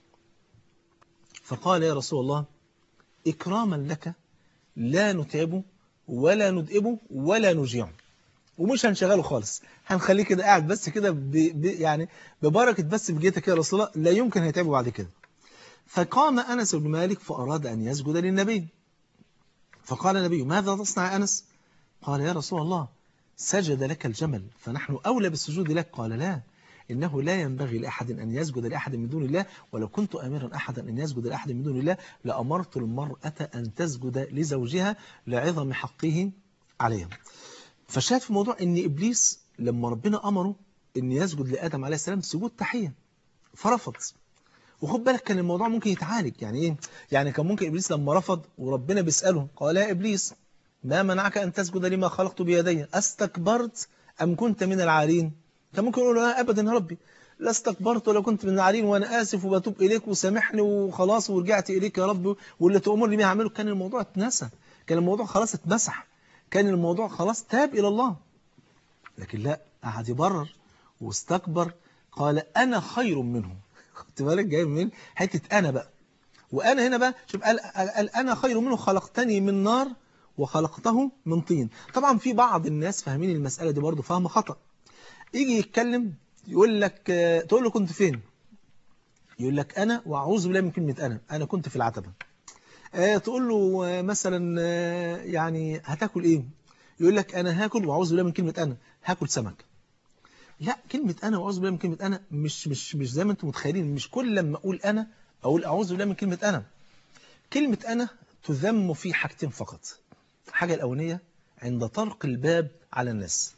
فقال يا رسول الله إكراما لك لا نتعبه ولا ندئبه ولا نجيعه ومش هنشغله خالص هنخليه كده قاعد بس كده ب... ب... يعني ببركة بس بجيتك يا رسول الله لا يمكن هيتعبه بعد كده فقام أنس بن مالك فأراد أن يسجد للنبي فقال النبي ماذا تصنع يا أنس قال يا رسول الله سجد لك الجمل فنحن أولى بالسجود لك قال لا إنه لا ينبغي لأحد أن يسجد لأحد من دون الله ولو كنت أمرا أحدا أن يسجد لأحد من دون الله لأمرت المرأة أن تسجد لزوجها لعظم حقه عليها فشاهد في الموضوع ان ابليس لما ربنا امره ان يسجد لادم عليه السلام سجود تحيه فرفض وخد بالك كان الموضوع ممكن يتعالج يعني ايه يعني كان ممكن ابليس لما رفض وربنا بيساله قال يا ابليس ما منعك ان تسجد لما خلقت بيدي استكبرت ام كنت من العالين كان ممكن يقول لا ابدا يا ربي لا استكبرت ولا كنت من العالين وانا اسف وبتوب اليك وسامحني وخلاص ورجعت اليك يا رب واللي تؤمرني بيه اعمله كان الموضوع اتنسى كان الموضوع خلاص اتمسح كان الموضوع خلاص تاب إلى الله لكن لا قعد يبرر واستكبر قال أنا خير منه خدت بالك جاي من حتة أنا بقى وأنا هنا بقى شوف قال, قال أنا خير منه خلقتني من نار وخلقته من طين طبعا في بعض الناس فاهمين المسألة دي برضه فهم خطأ يجي يتكلم يقول لك تقول له كنت فين يقول لك أنا وأعوذ بالله من كلمة أنا أنا كنت في العتبة تقول له مثلا يعني هتاكل ايه يقول لك انا هاكل واعوذ بالله من كلمه انا هاكل سمك لا كلمه انا واعوذ بالله من كلمه انا مش مش مش زي ما انتم متخيلين مش كل لما اقول انا اقول اعوذ بالله من كلمه انا كلمه انا تذم في حاجتين فقط الحاجه الاولانيه عند طرق الباب على الناس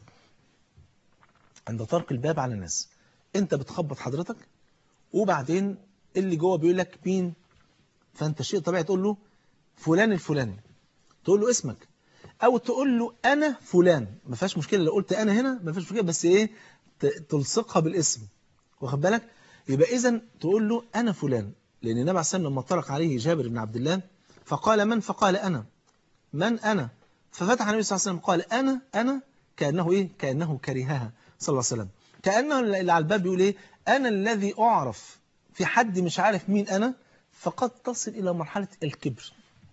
عند طرق الباب على الناس انت بتخبط حضرتك وبعدين اللي جوه بيقول لك مين فانت شيء طبيعي تقول له فلان الفلاني تقول له اسمك او تقول له انا فلان ما فيهاش مشكله لو قلت انا هنا ما فيش مشكله بس ايه ت- تلصقها بالاسم واخد بالك يبقى اذا تقول له انا فلان لان النبي عليه الصلاه والسلام لما طرق عليه جابر بن عبد الله فقال من فقال انا من انا ففتح النبي صلى الله عليه وسلم قال انا انا كانه ايه كانه كرهها صلى الله عليه وسلم كانه اللي على الباب بيقول ايه انا الذي اعرف في حد مش عارف مين انا فقد تصل الى مرحله الكبر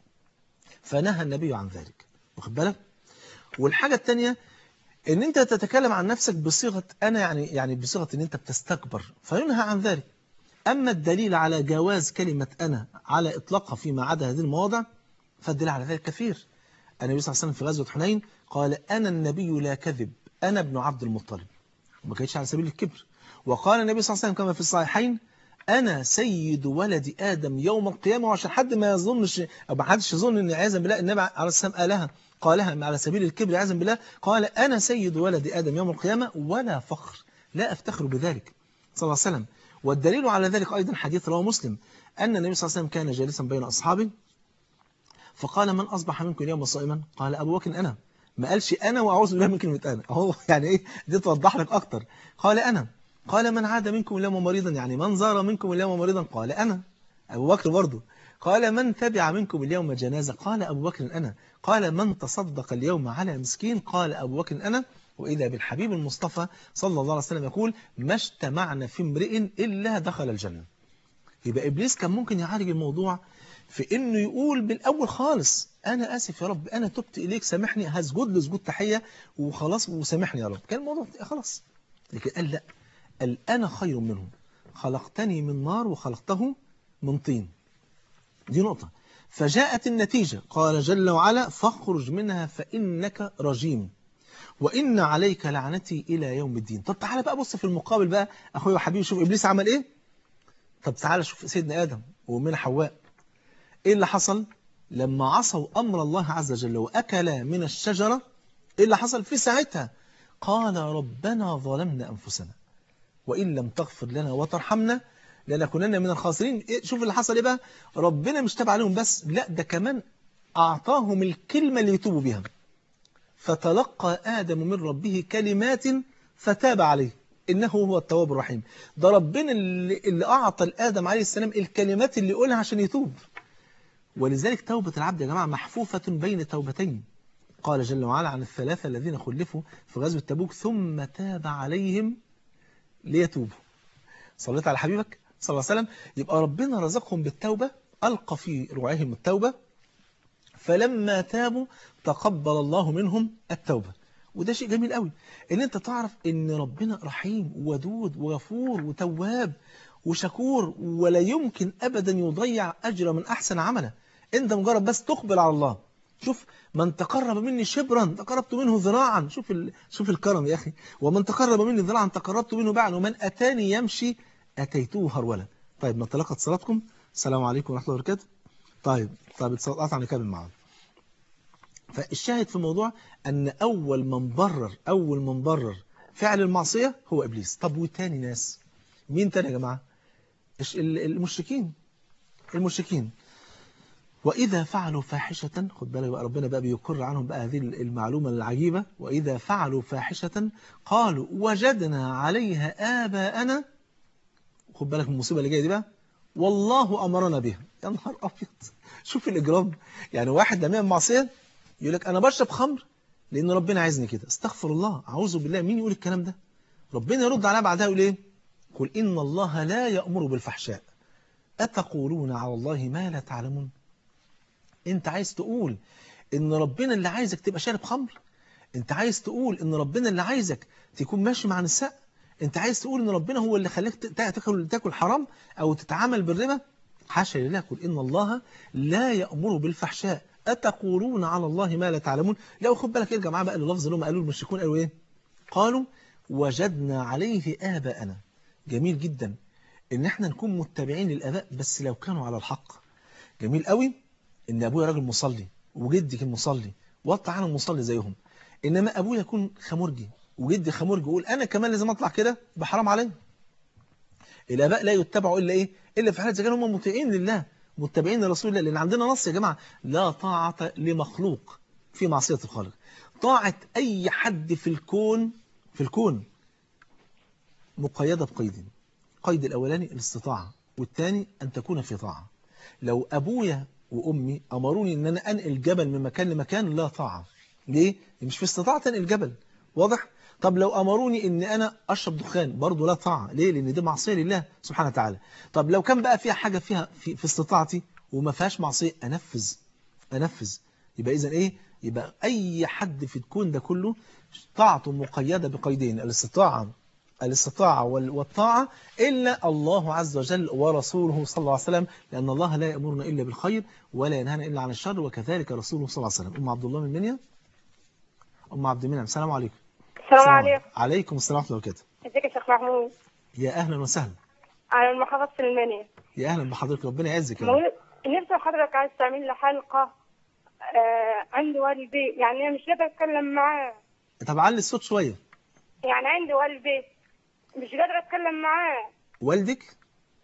فنهى النبي عن ذلك واخد بالك والحاجه الثانيه ان انت تتكلم عن نفسك بصيغه انا يعني يعني بصيغه ان انت بتستكبر فينهى عن ذلك اما الدليل على جواز كلمه انا على اطلاقها فيما عدا هذه المواضع فالدليل على ذلك كثير النبي صلى الله عليه وسلم في غزوه حنين قال انا النبي لا كذب انا ابن عبد المطلب وما كانتش على سبيل الكبر وقال النبي صلى الله عليه وسلم كما في الصحيحين انا سيد ولد ادم يوم القيامه وعشان حد ما يظنش او ما حدش يظن ان عياذا بالله النبي عليه السلام قالها قالها على سبيل الكبر عياذا بالله قال انا سيد ولد ادم يوم القيامه ولا فخر لا افتخر بذلك صلى الله عليه وسلم والدليل على ذلك ايضا حديث رواه مسلم ان النبي صلى الله عليه وسلم كان جالسا بين اصحابه فقال من اصبح منكم اليوم صائما قال ابو بكر انا ما قالش انا واعوذ بالله من كلمه انا اهو يعني ايه دي توضح لك اكتر قال انا قال من عاد منكم اليوم مريضا يعني من زار منكم اليوم مريضا قال انا ابو بكر برضه قال من تبع منكم اليوم جنازه قال ابو بكر انا قال من تصدق اليوم على مسكين قال ابو بكر انا واذا بالحبيب المصطفى صلى الله عليه وسلم يقول ما اجتمعنا في امرئ الا دخل الجنه يبقى ابليس كان ممكن يعالج الموضوع في انه يقول بالاول خالص انا اسف يا رب انا تبت اليك سامحني هسجد له سجود تحيه وخلاص وسامحني يا رب كان الموضوع خلاص لكن قال لا قال انا خير منهم خلقتني من نار وخلقته من طين دي نقطه فجاءت النتيجه قال جل وعلا فاخرج منها فانك رجيم وان عليك لعنتي الى يوم الدين طب تعالى بقى بص في المقابل بقى اخويا وحبيبي شوف ابليس عمل ايه طب تعالى شوف سيدنا ادم ومن حواء ايه اللي حصل لما عصوا امر الله عز وجل واكلا من الشجره ايه اللي حصل في ساعتها قال ربنا ظلمنا انفسنا وان لم تغفر لنا وترحمنا لنكونن من الخاسرين إيه شوف اللي حصل ايه بقى ربنا مش تابع عليهم بس لا ده كمان اعطاهم الكلمه اللي يتوبوا بها فتلقى ادم من ربه كلمات فتاب عليه إنه هو التواب الرحيم ده ربنا اللي, اللي أعطى لآدم عليه السلام الكلمات اللي يقولها عشان يتوب ولذلك توبة العبد يا جماعة محفوفة بين توبتين قال جل وعلا عن الثلاثة الذين خلفوا في غزوة تبوك ثم تاب عليهم ليتوبوا صليت على حبيبك صلى الله عليه وسلم يبقى ربنا رزقهم بالتوبة ألقى في رعاهم التوبة فلما تابوا تقبل الله منهم التوبة وده شيء جميل قوي ان انت تعرف ان ربنا رحيم ودود وغفور وتواب وشكور ولا يمكن ابدا يضيع اجر من احسن عمله انت مجرد بس تقبل على الله شوف من تقرب مني شبرا تقربت منه ذراعا شوف ال... شوف الكرم يا اخي ومن تقرب مني ذراعا تقربت منه باعا ومن اتاني يمشي اتيته هرولا طيب نتلقى اتصالاتكم السلام عليكم ورحمه الله وبركاته طيب طيب اتصالات نكمل معانا فالشاهد في الموضوع أن أول من برر أول من برر فعل المعصية هو إبليس طب وتاني ناس مين تاني يا جماعة المشركين المشركين وإذا فعلوا فاحشة خد بالك بقى ربنا بقى بيقر عنهم بقى هذه المعلومة العجيبة وإذا فعلوا فاحشة قالوا وجدنا عليها آباءنا خد بالك من المصيبة اللي جاية دي بقى والله أمرنا بها يا نهار أبيض شوف الإجرام يعني واحد لما معصية يقول لك أنا بشرب خمر لأن ربنا عايزني كده استغفر الله أعوذ بالله مين يقول الكلام ده ربنا يرد عليها بعدها يقول إيه قل إن الله لا يأمر بالفحشاء أتقولون على الله ما لا تعلمون أنت عايز تقول إن ربنا اللي عايزك تبقى شارب خمر أنت عايز تقول إن ربنا اللي عايزك تكون ماشي مع نساء أنت عايز تقول إن ربنا هو اللي خلاك تاكل تاكل حرام أو تتعامل بالربا حاشا لله قل إن الله لا يأمر بالفحشاء أتقولون على الله ما لا تعلمون لا خد بالك ارجع معاه بقى اللفظ اللي هم قالوا المشركون قالوا ايه قالوا وجدنا عليه آباءنا جميل جدا ان احنا نكون متبعين للآباء بس لو كانوا على الحق جميل قوي ان ابويا راجل مصلي وجدي كان مصلي واطلع انا مصلي زيهم انما ابويا يكون خمرجي وجدي خمرجي يقول انا كمان لازم اطلع كده بحرام عليا الآباء لا يتبعوا إلا إيه إلا في حالة إذا كانوا هم مطيعين لله متبعين لرسول الله لأن عندنا نص يا جماعة لا طاعة لمخلوق في معصية الخالق طاعة أي حد في الكون في الكون مقيدة بقيدين قيد الأولاني الاستطاعة والثاني أن تكون في طاعة لو أبويا وأمي أمروني أن أنا أنقل جبل من مكان لمكان لا طاعة ليه؟ مش في استطاعة أنقل جبل واضح؟ طب لو أمروني أن أنا أشرب دخان برضه لا طاعة ليه؟ لأن دي معصية لله سبحانه وتعالى طب لو كان بقى فيها حاجة فيها في, في استطاعتي وما فيهاش معصية أنفذ أنفذ يبقى إذا إيه؟ يبقى أي حد في الكون ده كله طاعته مقيدة بقيدين الاستطاعة الاستطاعة وال- والطاعة إلا الله عز وجل ورسوله صلى الله عليه وسلم لأن الله لا يأمرنا إلا بالخير ولا ينهانا إلا عن الشر وكذلك رسوله صلى الله عليه وسلم أم عبد الله من منيا أم عبد المنعم السلام عليكم السلام عليكم عليكم السلام ورحمة الله وبركاته ازيك يا شيخ محمود يا أهلا وسهلا على المحافظة المنيا يا أهلا بحضرتك ربنا يعزك يا رب مول- نفسي حضرتك عايز تعمل لي حلقة آه عندي والدي يعني أنا مش قادرة أتكلم معاه طب علي الصوت شوية يعني عندي والدي مش قادرة أتكلم معاه والدك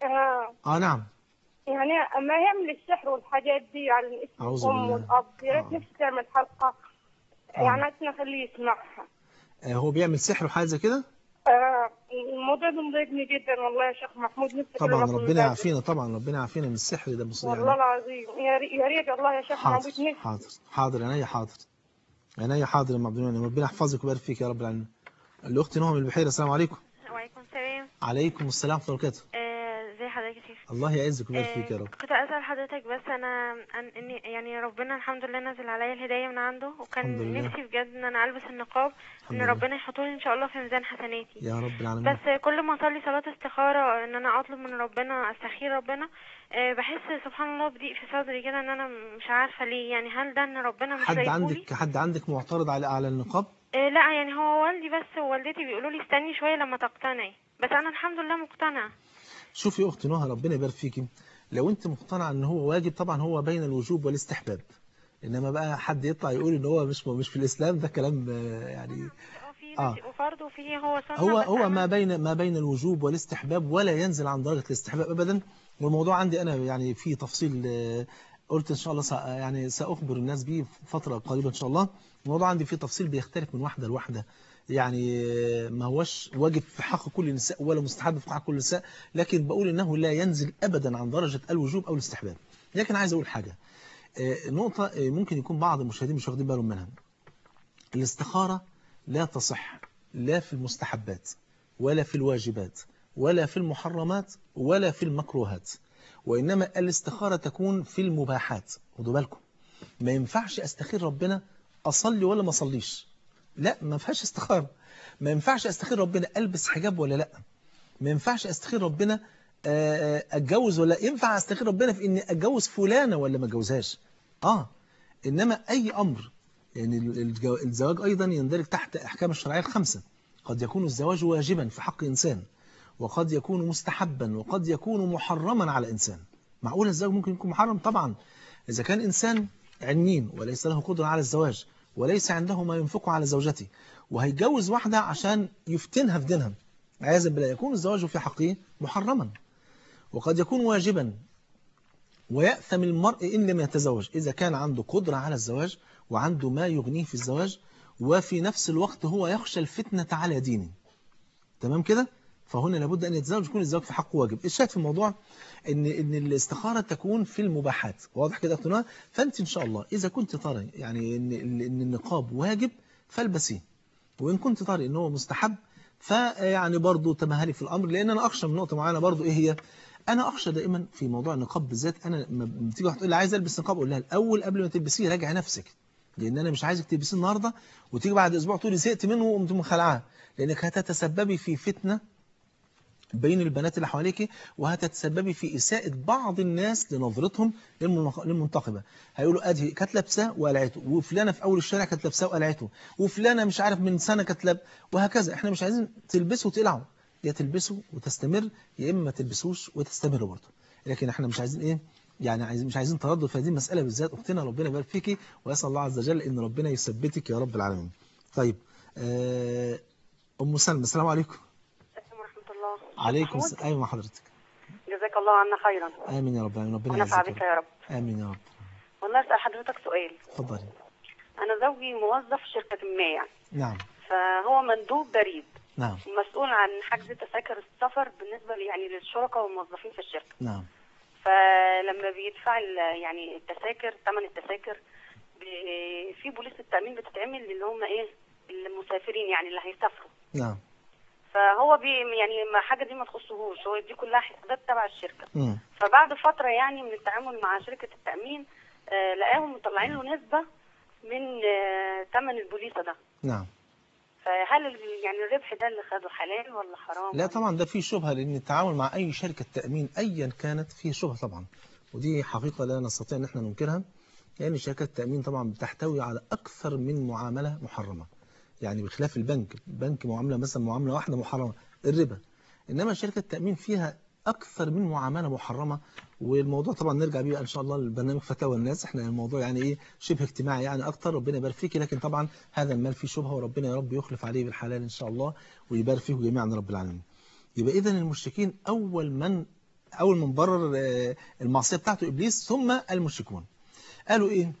آه آه نعم يعني أما يعمل السحر والحاجات دي على اسم أعوذ الأم بالله. والأب يا ريت آه. نفسي تعمل حلقة آه. يعني عايزين أخليه يسمعها آه هو بيعمل سحر وحاجة زي كده آه الموضوع ده مضايقني جدا والله يا شيخ محمود نفسي طبعا أكلمك من ربنا بدري. يعافينا طبعا ربنا يعافينا من السحر ده مص- والله العظيم يا ريت يا ريت والله يا شيخ حاضر محمود نفسي حاضر حاضر عينيا حاضر عينيا حاضر يا ام عبد المنعم ربنا يحفظك ويبارك فيك يا رب العالمين الاخت نهى من البحيره السلام عليكم وعليكم السلام عليكم السلام ورحمه الله وبركاته آه، ازي حضرتك يا شيخ الله يعزك ويبارك آه، فيك يا رب كنت اسال حضرتك بس انا أن اني يعني ربنا الحمد لله نزل عليا الهدايه من عنده الحمد وكان لله. نفسي بجد ان انا البس النقاب الحمد ان لله. ربنا يحطه لي ان شاء الله في ميزان حسناتي يا رب العالمين بس كل ما اصلي صلاه استخاره ان انا اطلب من ربنا استخير ربنا آه، بحس سبحان الله بضيق في صدري كده ان انا مش عارفه ليه يعني هل ده ان ربنا مش حد رايدهولي؟ عندك حد عندك معترض على على النقاب آه، لا يعني هو والدي بس ووالدتي بيقولوا لي استني شويه لما تقتنعي بس انا الحمد لله مقتنعه شوفي يا اخت نهى ربنا يبارك فيكي لو انت مقتنعه ان هو واجب طبعا هو بين الوجوب والاستحباب انما بقى حد يطلع يقول ان هو مش مش في الاسلام ده كلام آه، يعني اه وفرض وفيه هو سنه هو بس هو أنا- ما بين ما بين الوجوب والاستحباب ولا ينزل عن درجة الاستحباب أبدا والموضوع عندي أنا يعني في تفصيل آه، قلت إن شاء الله سأ يعني سأخبر الناس بيه في فترة قريبة إن شاء الله الموضوع عندي فيه تفصيل بيختلف من واحدة لواحدة يعني آه، ما هوش واجب في حق كل النساء ولا مستحب في حق كل النساء لكن بقول إنه لا ينزل أبدا عن درجة الوجوب أو الاستحباب لكن عايز أقول حاجة آه، نقطة آه، ممكن يكون بعض المشاهدين مش واخدين بالهم منها الاستخارة لا تصح لا في المستحبات ولا في الواجبات ولا في المحرمات ولا في المكروهات وإنما الاستخارة تكون في المباحات خدوا بالكم ما ينفعش أستخير ربنا أصلي ولا ما أصليش لا ما فيهاش استخارة ما ينفعش أستخير ربنا ألبس حجاب ولا لا ما ينفعش أستخير ربنا آه، آه، أتجوز ولا ينفع أستخير ربنا في إني أتجوز فلانة ولا ما أتجوزهاش آه إنما أي أمر يعني الجو- الزواج أيضا يندرج تحت أحكام الشرعية الخمسة قد يكون الزواج واجبا في حق إنسان وقد يكون مستحبا وقد يكون محرما على إنسان معقول الزواج ممكن يكون محرم طبعا إذا كان إنسان عنين وليس له قدرة على الزواج وليس عنده ما ينفقه على زوجته وهيتجوز واحدة عشان يفتنها في دينها عياذا بالله يكون الزواج في حقه محرما وقد يكون واجبا ويأثم المرء إن لم يتزوج إذا كان عنده قدرة على الزواج وعنده ما يغنيه في الزواج وفي نفس الوقت هو يخشى الفتنة على دينه تمام كده فهنا لابد أن يتزوج يكون الزواج في حقه واجب الشاهد في الموضوع إن إن الاستخارة تكون في المباحات واضح كده يا أختنا فأنت إن شاء الله إذا كنت ترى يعني إن إن النقاب واجب فالبسيه وإن كنت ترى إن هو مستحب فيعني برضه تمهلي في الأمر لأن أنا أخشى من نقطة معينة برضه إيه هي أنا أخشى دائما في موضوع النقاب بالذات أنا لما بتيجي واحدة تقول لي عايز ألبس نقاب أقول لها الأول قبل ما تلبسيه راجعي نفسك لأن أنا مش عايزك تلبسيه النهاردة وتيجي بعد أسبوع تقولي زهقت منه وقمت مخلعاه لأنك هتتسببي في فتنة بين البنات اللي حواليك وهتتسببي في إساءة بعض الناس لنظرتهم للمنق- للمنتقبة هيقولوا أدي كانت لابساه وقلعته وفلانة في أول الشارع كانت لابساه وقلعته وفلانة مش عارف من سنة كانت لاب وهكذا احنا مش عايزين تلبسوا وتقلعوا يا تلبسوا وتستمر يا إما ما تلبسوش وتستمر برضه لكن احنا مش عايزين إيه يعني عايزين مش عايزين تردد في هذه المسألة بالذات أختنا ربنا يبارك فيكي وأسأل الله عز وجل إن ربنا يثبتك يا رب العالمين طيب آه، أم سلمى السلام عليكم ورحمة الله عليكم محمود، السلام أيوة مع حضرتك جزاك الله عنا خيرا آمين يا رب العالمين ربنا ونفع يعزك بك يا رب آمين يا رب والله أسأل حضرتك سؤال اتفضلي انا زوجي موظف في شركه ما يعني نعم فهو مندوب بريد نعم ومسؤول عن حجز تذاكر السفر بالنسبه لي- يعني للشركاء والموظفين في الشركه نعم فلما بيدفع ال- يعني التذاكر ثمن التذاكر ب- في بوليس التامين بتتعمل اللي هم ايه المسافرين يعني اللي هيسافروا نعم فهو بي يعني ما حاجه دي ما تخصهوش هو دي كلها حسابات تبع الشركه مم. فبعد فتره يعني من التعامل مع شركه التامين آه لقاهم مطلعين له نسبه من آه ثمن البوليصه ده نعم فهل ال- يعني الربح ده اللي خده حلال ولا حرام لا طبعا ده فيه شبهة لأن التعامل مع أي شركة تأمين أيا كانت فيه شبهة طبعا ودي حقيقة لا نستطيع أن احنا ننكرها لأن شركات التأمين طبعا بتحتوي على أكثر من معاملة محرمة يعني بخلاف البنك البنك معاملة مثلا معاملة واحدة محرمة الربا إنما شركة التأمين فيها أكثر من معاملة محرمة والموضوع طبعا نرجع بيه إن شاء الله لبرنامج فتاوى الناس احنا الموضوع يعني إيه شبه اجتماعي يعني أكتر ربنا يبارك فيك لكن طبعا هذا المال فيه شبهة وربنا يا رب يخلف عليه بالحلال إن شاء الله ويبارك فيه جميعا رب العالمين يبقى إذا المشركين أول من أول من برر آه، المعصية بتاعته إبليس ثم المشركون قالوا إيه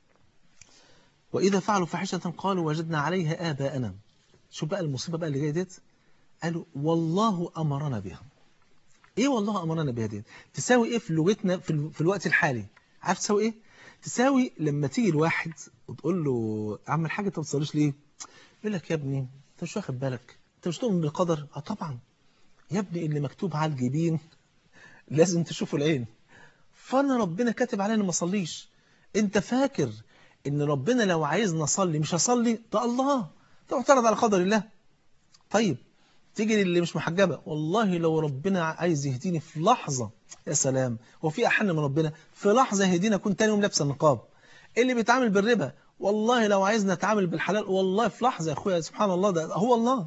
وإذا فعلوا فاحشة قالوا وجدنا عليها آباءنا شوف بقى المصيبة بقى اللي جاية ديت قالوا والله أمرنا بها إيه والله أمرنا بها ديت تساوي إيه في لغتنا في, ال... في الوقت الحالي عارف تساوي إيه تساوي لما تيجي الواحد وتقول له أعمل حاجة أنت ما تصليش ليه يقول لك يا ابني أنت مش واخد بالك أنت مش تؤمن بالقدر أه طبعا يا ابني اللي مكتوب على الجبين لازم تشوفه العين فانا ربنا كاتب علينا ما اصليش انت فاكر ان ربنا لو عايز نصلي مش هصلي ده الله ده معترض على قدر الله طيب تيجي للي مش محجبه والله لو ربنا عايز يهديني في لحظه يا سلام هو في احن من ربنا في لحظه يهدينا كنت تاني يوم لابسه النقاب اللي بيتعامل بالربا والله لو عايزنا نتعامل بالحلال والله في لحظه يا اخويا سبحان الله ده هو الله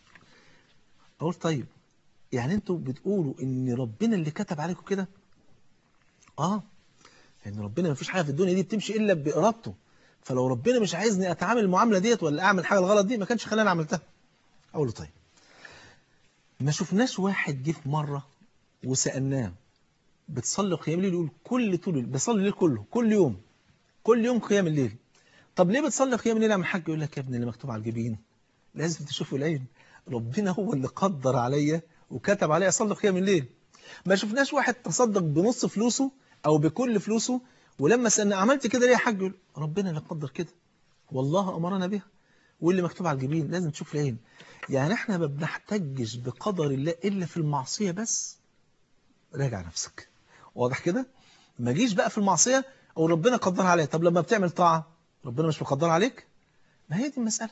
اقول طيب يعني انتوا بتقولوا ان ربنا اللي كتب عليكم كده اه لان ربنا ما فيش حاجه في الدنيا دي بتمشي الا بارادته فلو ربنا مش عايزني اتعامل المعامله ديت ولا اعمل حاجه الغلط دي ما كانش خلاني عملتها اقول له طيب ما شفناش واحد جه في مره وسالناه بتصلي قيام الليل يقول كل طول الليل بصلي الليل كله كل يوم كل يوم قيام الليل طب ليه بتصلي قيام الليل يا عم الحاج يقول لك يا ابني اللي مكتوب على الجبين لازم تشوفه العين ربنا هو اللي قدر عليا وكتب عليا اصلي قيام الليل ما شفناش واحد تصدق بنص فلوسه او بكل فلوسه ولما سألنا عملت كده ليه يا حاج يقول ربنا اللي قدر كده والله امرنا بها واللي مكتوب على الجبين لازم تشوف العين يعني احنا ما بنحتجش بقدر الله الا في المعصيه بس راجع نفسك واضح كده ما جيش بقى في المعصيه او ربنا قدرها عليا طب لما بتعمل طاعه ربنا مش مقدرها عليك ما هي دي المساله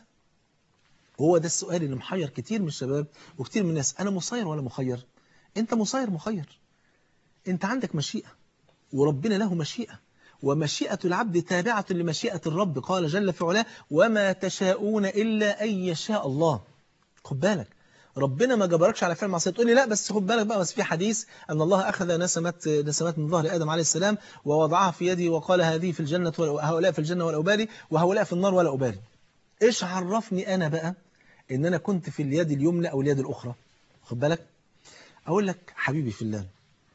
هو ده السؤال اللي محير كتير من الشباب وكتير من الناس انا مسير ولا مخير انت مسير مخير انت عندك مشيئة وربنا له مشيئة ومشيئة العبد تابعة لمشيئة الرب قال جل في علاه وما تشاءون إلا أن يشاء الله خد بالك ربنا ما جبركش على فعل معصية تقول لي لا بس خد بالك بقى بس في حديث أن الله أخذ نسمات نسمات من ظهر آدم عليه السلام ووضعها في يدي وقال هذه في الجنة وهؤلاء في الجنة ولا أبالي وهؤلاء في النار ولا أبالي إيش عرفني أنا بقى إن أنا كنت في اليد اليمنى أو اليد الأخرى خد بالك أقول لك حبيبي في الله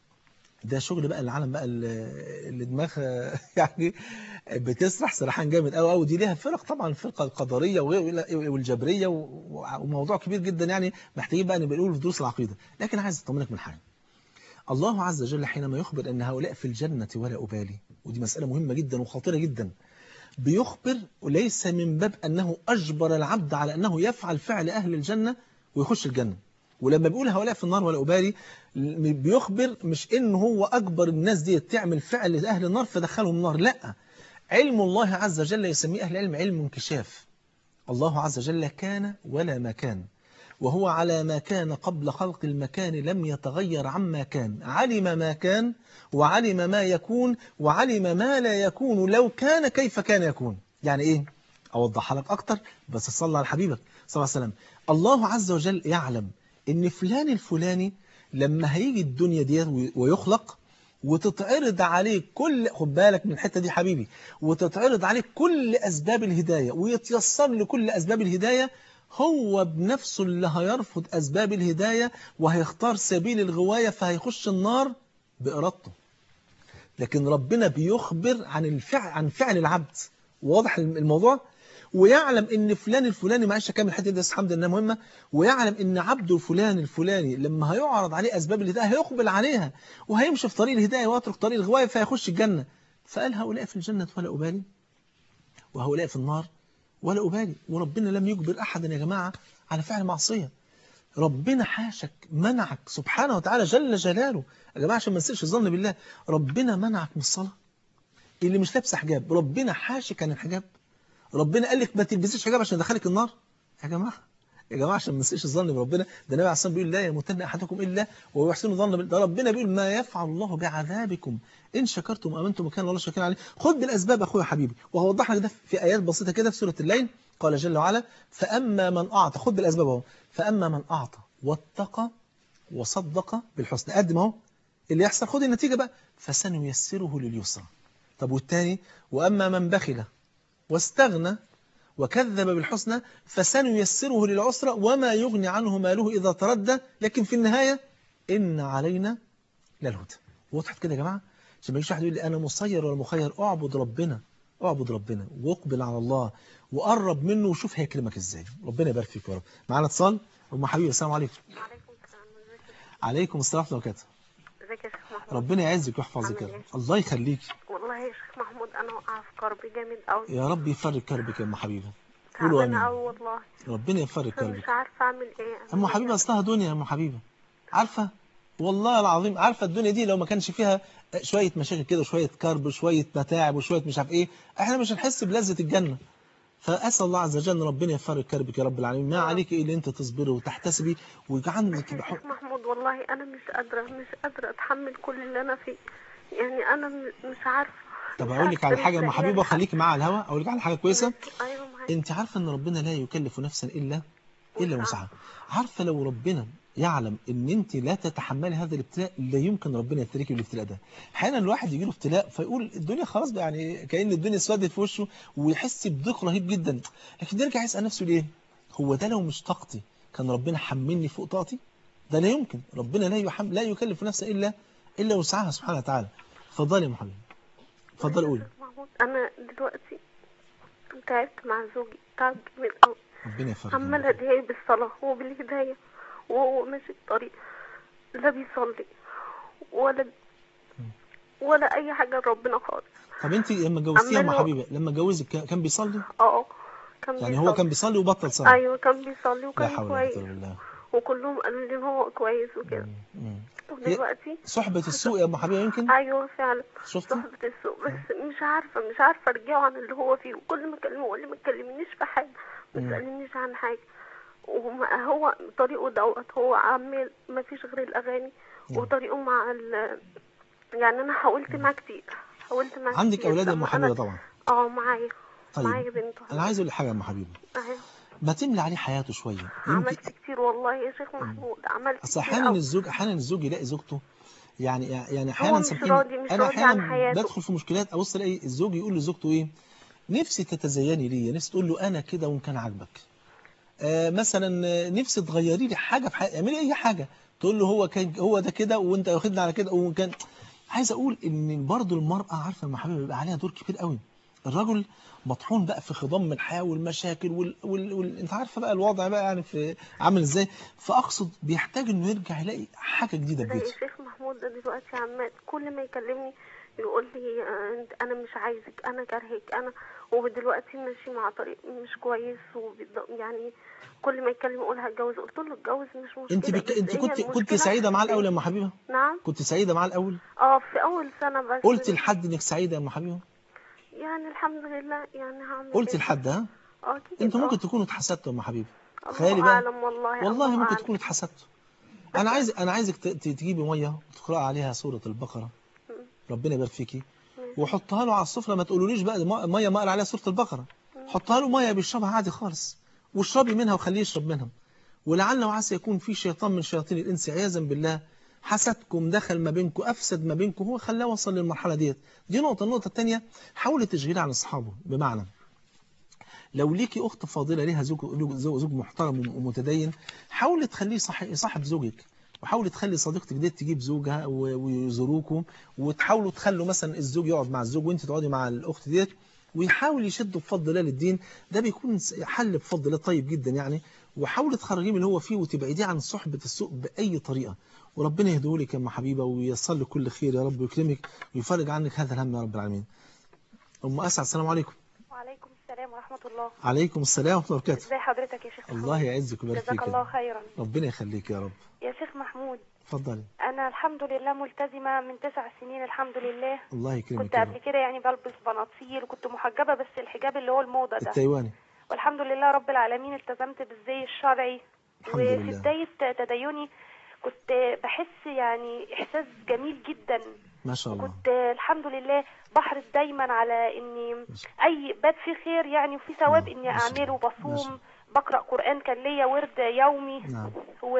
ده شغل بقى العالم بقى اللي اللي دماغها يعني بتسرح سرحان جامد قوي قوي دي ليها فرق طبعا الفرقه القدريه وغير- والجبريه و- وموضوع كبير جدا يعني محتاجين بقى نبقى نقول في دروس العقيده لكن عايز اطمنك من حاجه الله عز وجل حينما يخبر ان هؤلاء في الجنه ولا ابالي ودي مساله مهمه جدا وخطيره جدا بيخبر وليس من باب انه اجبر العبد على انه يفعل فعل اهل الجنه ويخش الجنه ولما بيقول هؤلاء في النار ولا أبالي بيخبر مش إن هو أكبر الناس دي تعمل فعل أهل النار فدخلهم النار لا علم الله عز وجل يسميه أهل العلم علم انكشاف الله عز وجل كان ولا ما كان وهو على ما كان قبل خلق المكان لم يتغير عما كان علم ما كان وعلم ما يكون وعلم ما لا يكون لو كان كيف كان يكون يعني إيه؟ أوضحها لك أكتر بس صلى على حبيبك صلى الله عليه وسلم الله عز وجل يعلم ان فلان الفلاني لما هيجي الدنيا دي ويخلق وتتعرض عليه كل خد بالك من الحته دي حبيبي وتتعرض عليه كل اسباب الهدايه ويتيسر لكل اسباب الهدايه هو بنفسه اللي هيرفض اسباب الهدايه وهيختار سبيل الغوايه فهيخش النار بارادته لكن ربنا بيخبر عن الفعل عن فعل العبد واضح الموضوع ويعلم ان فلان الفلاني معلش كامل الحته دي بس الحمد لله مهمه ويعلم ان عبده الفلاني الفلاني لما هيعرض عليه اسباب الهدايه هيقبل عليها وهيمشي في طريق الهدايه ويترك طريق الغوايه فيخش الجنه فقال هؤلاء في الجنه ولا ابالي وهؤلاء في النار ولا ابالي وربنا لم يجبر احدا يا جماعه على فعل معصيه ربنا حاشك منعك سبحانه وتعالى جل جلاله يا جماعه عشان ما نسيش الظن بالله ربنا منعك من الصلاه اللي مش لابسه حجاب ربنا حاشك عن الحجاب ربنا قال لك ما تلبسيش حجاب عشان يدخلك النار يا جماعه يا جماعه عشان ما نسيش الظن بربنا ده النبي عليه الصلاه بيقول لا يموتن احدكم الا وهو يحسن الظن ده ربنا بيقول ما يفعل الله بعذابكم ان شكرتم وامنتم وكان الله شاكرا عليه خد بالاسباب اخويا حبيبي وهوضح لك ده في ايات بسيطه كده في سوره الليل قال جل وعلا فاما من اعطى خد بالاسباب اهو فاما من اعطى واتقى وصدق بالحسنى قدم اهو اللي يحصل خد النتيجه بقى فسنيسره لليسرى طب والتاني واما من بخل واستغنى وكذب بالحسنى فسنيسره للعسرى وما يغني عنه ماله إذا تردى لكن في النهاية إن علينا للهدى وضحت كده يا جماعة عشان ما يجيش واحد يقول لي أنا مسير ولا مخير أعبد ربنا أعبد ربنا واقبل على الله وقرب منه وشوف هيكرمك إزاي ربنا يبارك فيك يا رب معانا اتصال أم حبيبي السلام عليكم عليكم السلام ورحمة الله وبركاته ازيك يا شيخ محمود ربنا يعزك ويحفظك يا رب الله يخليك والله يا شيخ محمود انا واقعه في كرب جامد قوي يا رب يفرج كربك يا أم حبيبة قولوا تعبانه آمين قوي والله ربنا يفرج أنا كربك مش عارفه اعمل ايه أم حبيبة أصلها دنيا يا أم حبيبة عارفة والله العظيم عارفة الدنيا دي لو ما كانش فيها شوية مشاكل كده وشوية كرب وشوية متاعب وشوية مش عارف إيه إحنا مش هنحس بلذة الجنة فأسأل الله عز وجل إن ربنا يفرج كربك يا رب العالمين ما عليك إيه اللي أنت تصبري وتحتسبي ويجعلك يا شيخ محمود والله انا مش قادره مش قادره اتحمل كل اللي انا فيه يعني انا م- مش عارفه طب مش أقول لك عارفة على حاجة يا أم إزاي حبيبة ألحق. وخليكي معايا على الهوا أقول لك على حاجة كويسة ايوه معاك أنت عارفة إن ربنا لا يكلف نفسا إلا إلا وسعها عارفة لو ربنا يعلم ان انت لا تتحملي هذا الابتلاء لا يمكن ربنا يبتليكي بالابتلاء ده احيانا الواحد يجي له ابتلاء فيقول الدنيا خلاص بقى يعني كأن الدنيا اسودت في وشه ويحس بضيق رهيب جدا لكن يرجع يسأل نفسه ليه هو ده لو مش طاقتي كان ربنا حملني فوق طاقتي ده لا يمكن ربنا لا يحمل لا يكلف نفسا الا الا وسعها سبحانه وتعالى اتفضلي يا محمد اتفضلي قولي محمود انا دلوقتي تعبت مع زوجي تعب جامد قوي ربنا يفرج عمالة ادعي بالصلاة وبالهداية وهو ماشي الطريق لا بيصلي ولا ولا أي حاجة ربنا خالص طب انت لما اتجوزتيه يا ام عمال هو- حبيبه لما اتجوزك كان- كان بيصلي اه كان يعني هو بيصلي. كان بيصلي وبطل صلاه أيوة كان بيصلي لا وكان حول ولا كويس قوه الا بالله وكلهم قالوا لي إن هو كويس وكده مم. ودلوقتي صحبة السوء يا ام حبيبه يمكن أيوة فعلا شفتي صحبة السوق بس مش عارفة مش عارفة أرجعه عن اللي هو فيه وكل ما أكلمه يقول لي ما تكلمنيش في حاجة ما مم. تسألنيش عن حاجة وما هو طريقه دوت هو عمال ما فيش غير الأغاني مم. وطريقه مع ال يعني أنا حاولت معاه كتير حاولت معاه عندك كتير اولاد يا ام لما حبيبه أنا- طبعا اه معايا معايا طيب بنت انا عايز اقول لك حاجه يا ام حبيبه أهي. ما تملي عليه حياته شويه يمكن عملت كتير والله يا شيخ محمود عملت اصل كتير احيانا أوي. الزوج احيانا الزوج يلاقي زوجته يعني يعني هو احيانا مش صدقيني راضي- مش انا راضي عن احيانا حياته. بدخل في مشكلات ابص الاقي الزوج يقول لزوجته ايه نفسي تتزيني ليا نفسي تقول له انا كده وان كان عاجبك آه مثلا آه، نفسي تغيري لي حاجه في حياتي اعملي اي حاجه تقول له هو كان هو ده كده وانت واخدنا على كده وان كان عايز اقول ان برضو المراه عارفه يا حبيبي بيبقى عليها دور كبير قوي الرجل مطحون بقى في خضم الحياه والمشاكل وال... وال... وال... انت عارفه بقى الوضع بقى يعني في عامل ازاي فاقصد بيحتاج انه يرجع يلاقي حاجه جديده في زي بيته الشيخ محمود ده دلوقتي عمال كل ما يكلمني يقول لي آه، انت انا مش عايزك انا كارهك انا ودلوقتي ماشي مع طريق مش كويس وبيض- يعني كل ما يتكلم يقول هتجوز قلت له اتجوز مش مشكله انت بك... بس انت هي كنت كنت المشكلة سعيده معاه في- الاول يا ام حبيبه نعم كنت سعيده معاه الاول اه في اول سنه بس قلت لحد انك سعيده يا ام حبيبه يعني الحمد لله يعني هعمل قلت ايه؟ لحد ها اه اكيد انتوا آه. ممكن تكونوا اتحسدتوا يا ام حبيبه الله تخيلي بقى اعلم والله والله الله ممكن أعلم. تكونوا اتحسدتوا انا عايز انا عايزك ت- ت- تجيبي ميه وتقراي عليها سوره البقره ربنا يبارك فيكي وحطها له على السفره ما تقولوليش بقى م- ميه ما قال عليها سوره البقره حطها له ميه بيشربها عادي خالص واشربي منها وخليه يشرب منها ولعل وعسى يكون في شيطان من شياطين الانس عياذا بالله حسدكم دخل ما بينكم افسد ما بينكم هو خلاه وصل للمرحله ديت دي نقطه النقطه الثانيه حاولي تشغيلي عن اصحابه بمعنى لو ليكي اخت فاضله ليها زوج زوج زوج محترم ومتدين حاولي تخليه صح- صاحب زوجك وحاولي تخلي صديقتك ديت تجيب زوجها و- ويزوروكم وتحاولوا تخلوا مثلا الزوج يقعد مع الزوج وانت تقعدي مع الاخت ديت ويحاول يشده بفضل الله للدين ده بيكون حل بفضل الله طيب جدا يعني وحاول تخرجيه من اللي هو فيه وتبعديه عن صحبة السوء بأي طريقة وربنا يهديه لك يا ام حبيبه وييسر لك كل خير يا رب ويكرمك ويفرج عنك هذا الهم يا رب العالمين ام اسعد السلام عليكم وعليكم السلام ورحمة الله عليكم السلام ورحمه الله وبركاته ازي حضرتك يا شيخ الله يعزك ويبارك فيك جزاك الله خيرا ربنا يخليك يا رب يا شيخ محمود اتفضلي انا الحمد لله ملتزمة من تسع سنين الحمد لله الله يكرمك كنت يا قبل رب كده يعني بلبس بناطيل وكنت محجبة بس الحجاب اللي هو الموضة ده التايواني والحمد لله رب العالمين التزمت بالزي الشرعي الحمد وفي لله. بداية تديني كنت بحس يعني إحساس جميل جدا ما شاء الله كنت الحمد لله بحرص دايما على اني اي بات فيه خير يعني وفي ثواب اني اعمله بصوم بقرا قران كان ليا ورد يومي نعم و...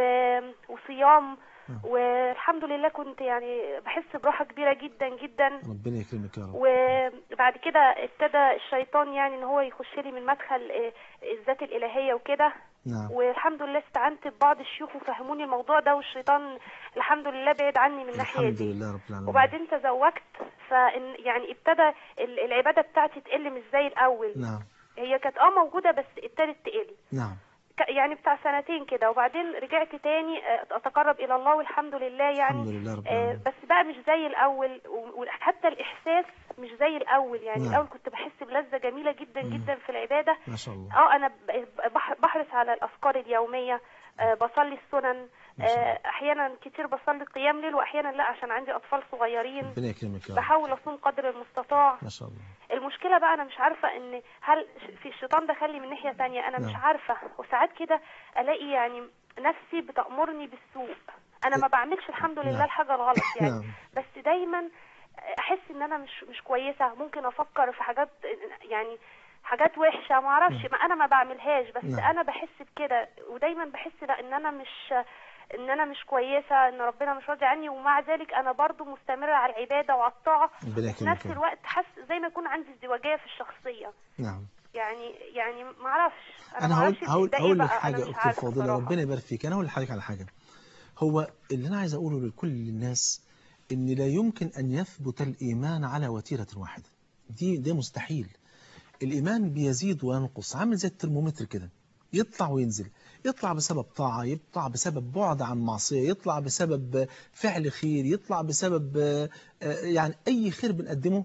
وصيام والحمد لله كنت يعني بحس براحه كبيره جدا جدا ربنا يكرمك يا رب وبعد كده ابتدى الشيطان يعني ان هو يخش لي من مدخل آه، الذات الالهيه وكده نعم والحمد لله استعنت ببعض الشيوخ وفهموني الموضوع ده والشيطان الحمد لله بعد عني من الناحيه الحمد دي لله رب العالمين وبعدين تزوجت فإن يعني ابتدى ال- العباده بتاعتي تقل مش زي الاول نعم هي كانت اه موجوده بس ابتدت تقل نعم ك- يعني بتاع سنتين كده وبعدين رجعت تاني آه، اتقرب الى الله والحمد لله يعني الحمد لله رب آه، العالمين بس بقى مش زي الاول و- وحتى الاحساس مش زي الاول يعني نعم. الاول كنت بحس بلذه جميله جدا جدا في العباده ما شاء الله اه انا ب- بح- بحرص على الاذكار اليوميه آه، بصلي السنن آه، احيانا كتير بصلي قيام ليل واحيانا لا عشان عندي اطفال صغيرين ربنا يكرمك يا رب بحاول اصوم قدر المستطاع ما شاء الله المشكله بقى انا مش عارفه ان هل ش- في الشيطان دخلي من ناحيه تانية انا مش نعم. عارفه وساعات كده الاقي يعني نفسي بتامرني بالسوء انا ما بعملش الحمد لله نعم. الحاجه الغلط يعني نعم بس دايما احس ان انا مش مش كويسه ممكن افكر في حاجات يعني حاجات وحشه ما اعرفش ما انا ما بعملهاش بس نعم. انا بحس بكده ودايما بحس لا ان انا مش ان انا مش كويسه ان ربنا مش راضي عني ومع ذلك انا برضو مستمره على العباده وعلى الطاعه ربنا في يكرمك نفس يا رب الوقت حاسه زي ما يكون عندي ازدواجيه في الشخصيه نعم يعني يعني ما اعرفش انا هقول معرفش هقول ده إيه هقول لك بقى، أنا حاجه مش اختي عارفة الفاضله بصراحة. ربنا يبارك فيك انا هقول لحضرتك على حاجه هو اللي انا عايز اقوله لكل الناس ان لا يمكن ان يثبت الايمان على وتيره واحده دي ده مستحيل الايمان بيزيد وينقص عامل زي الترمومتر كده يطلع وينزل يطلع بسبب طاعة يطلع بسبب بعد عن معصية يطلع بسبب فعل خير يطلع بسبب آه، آه، يعني أي خير بنقدمه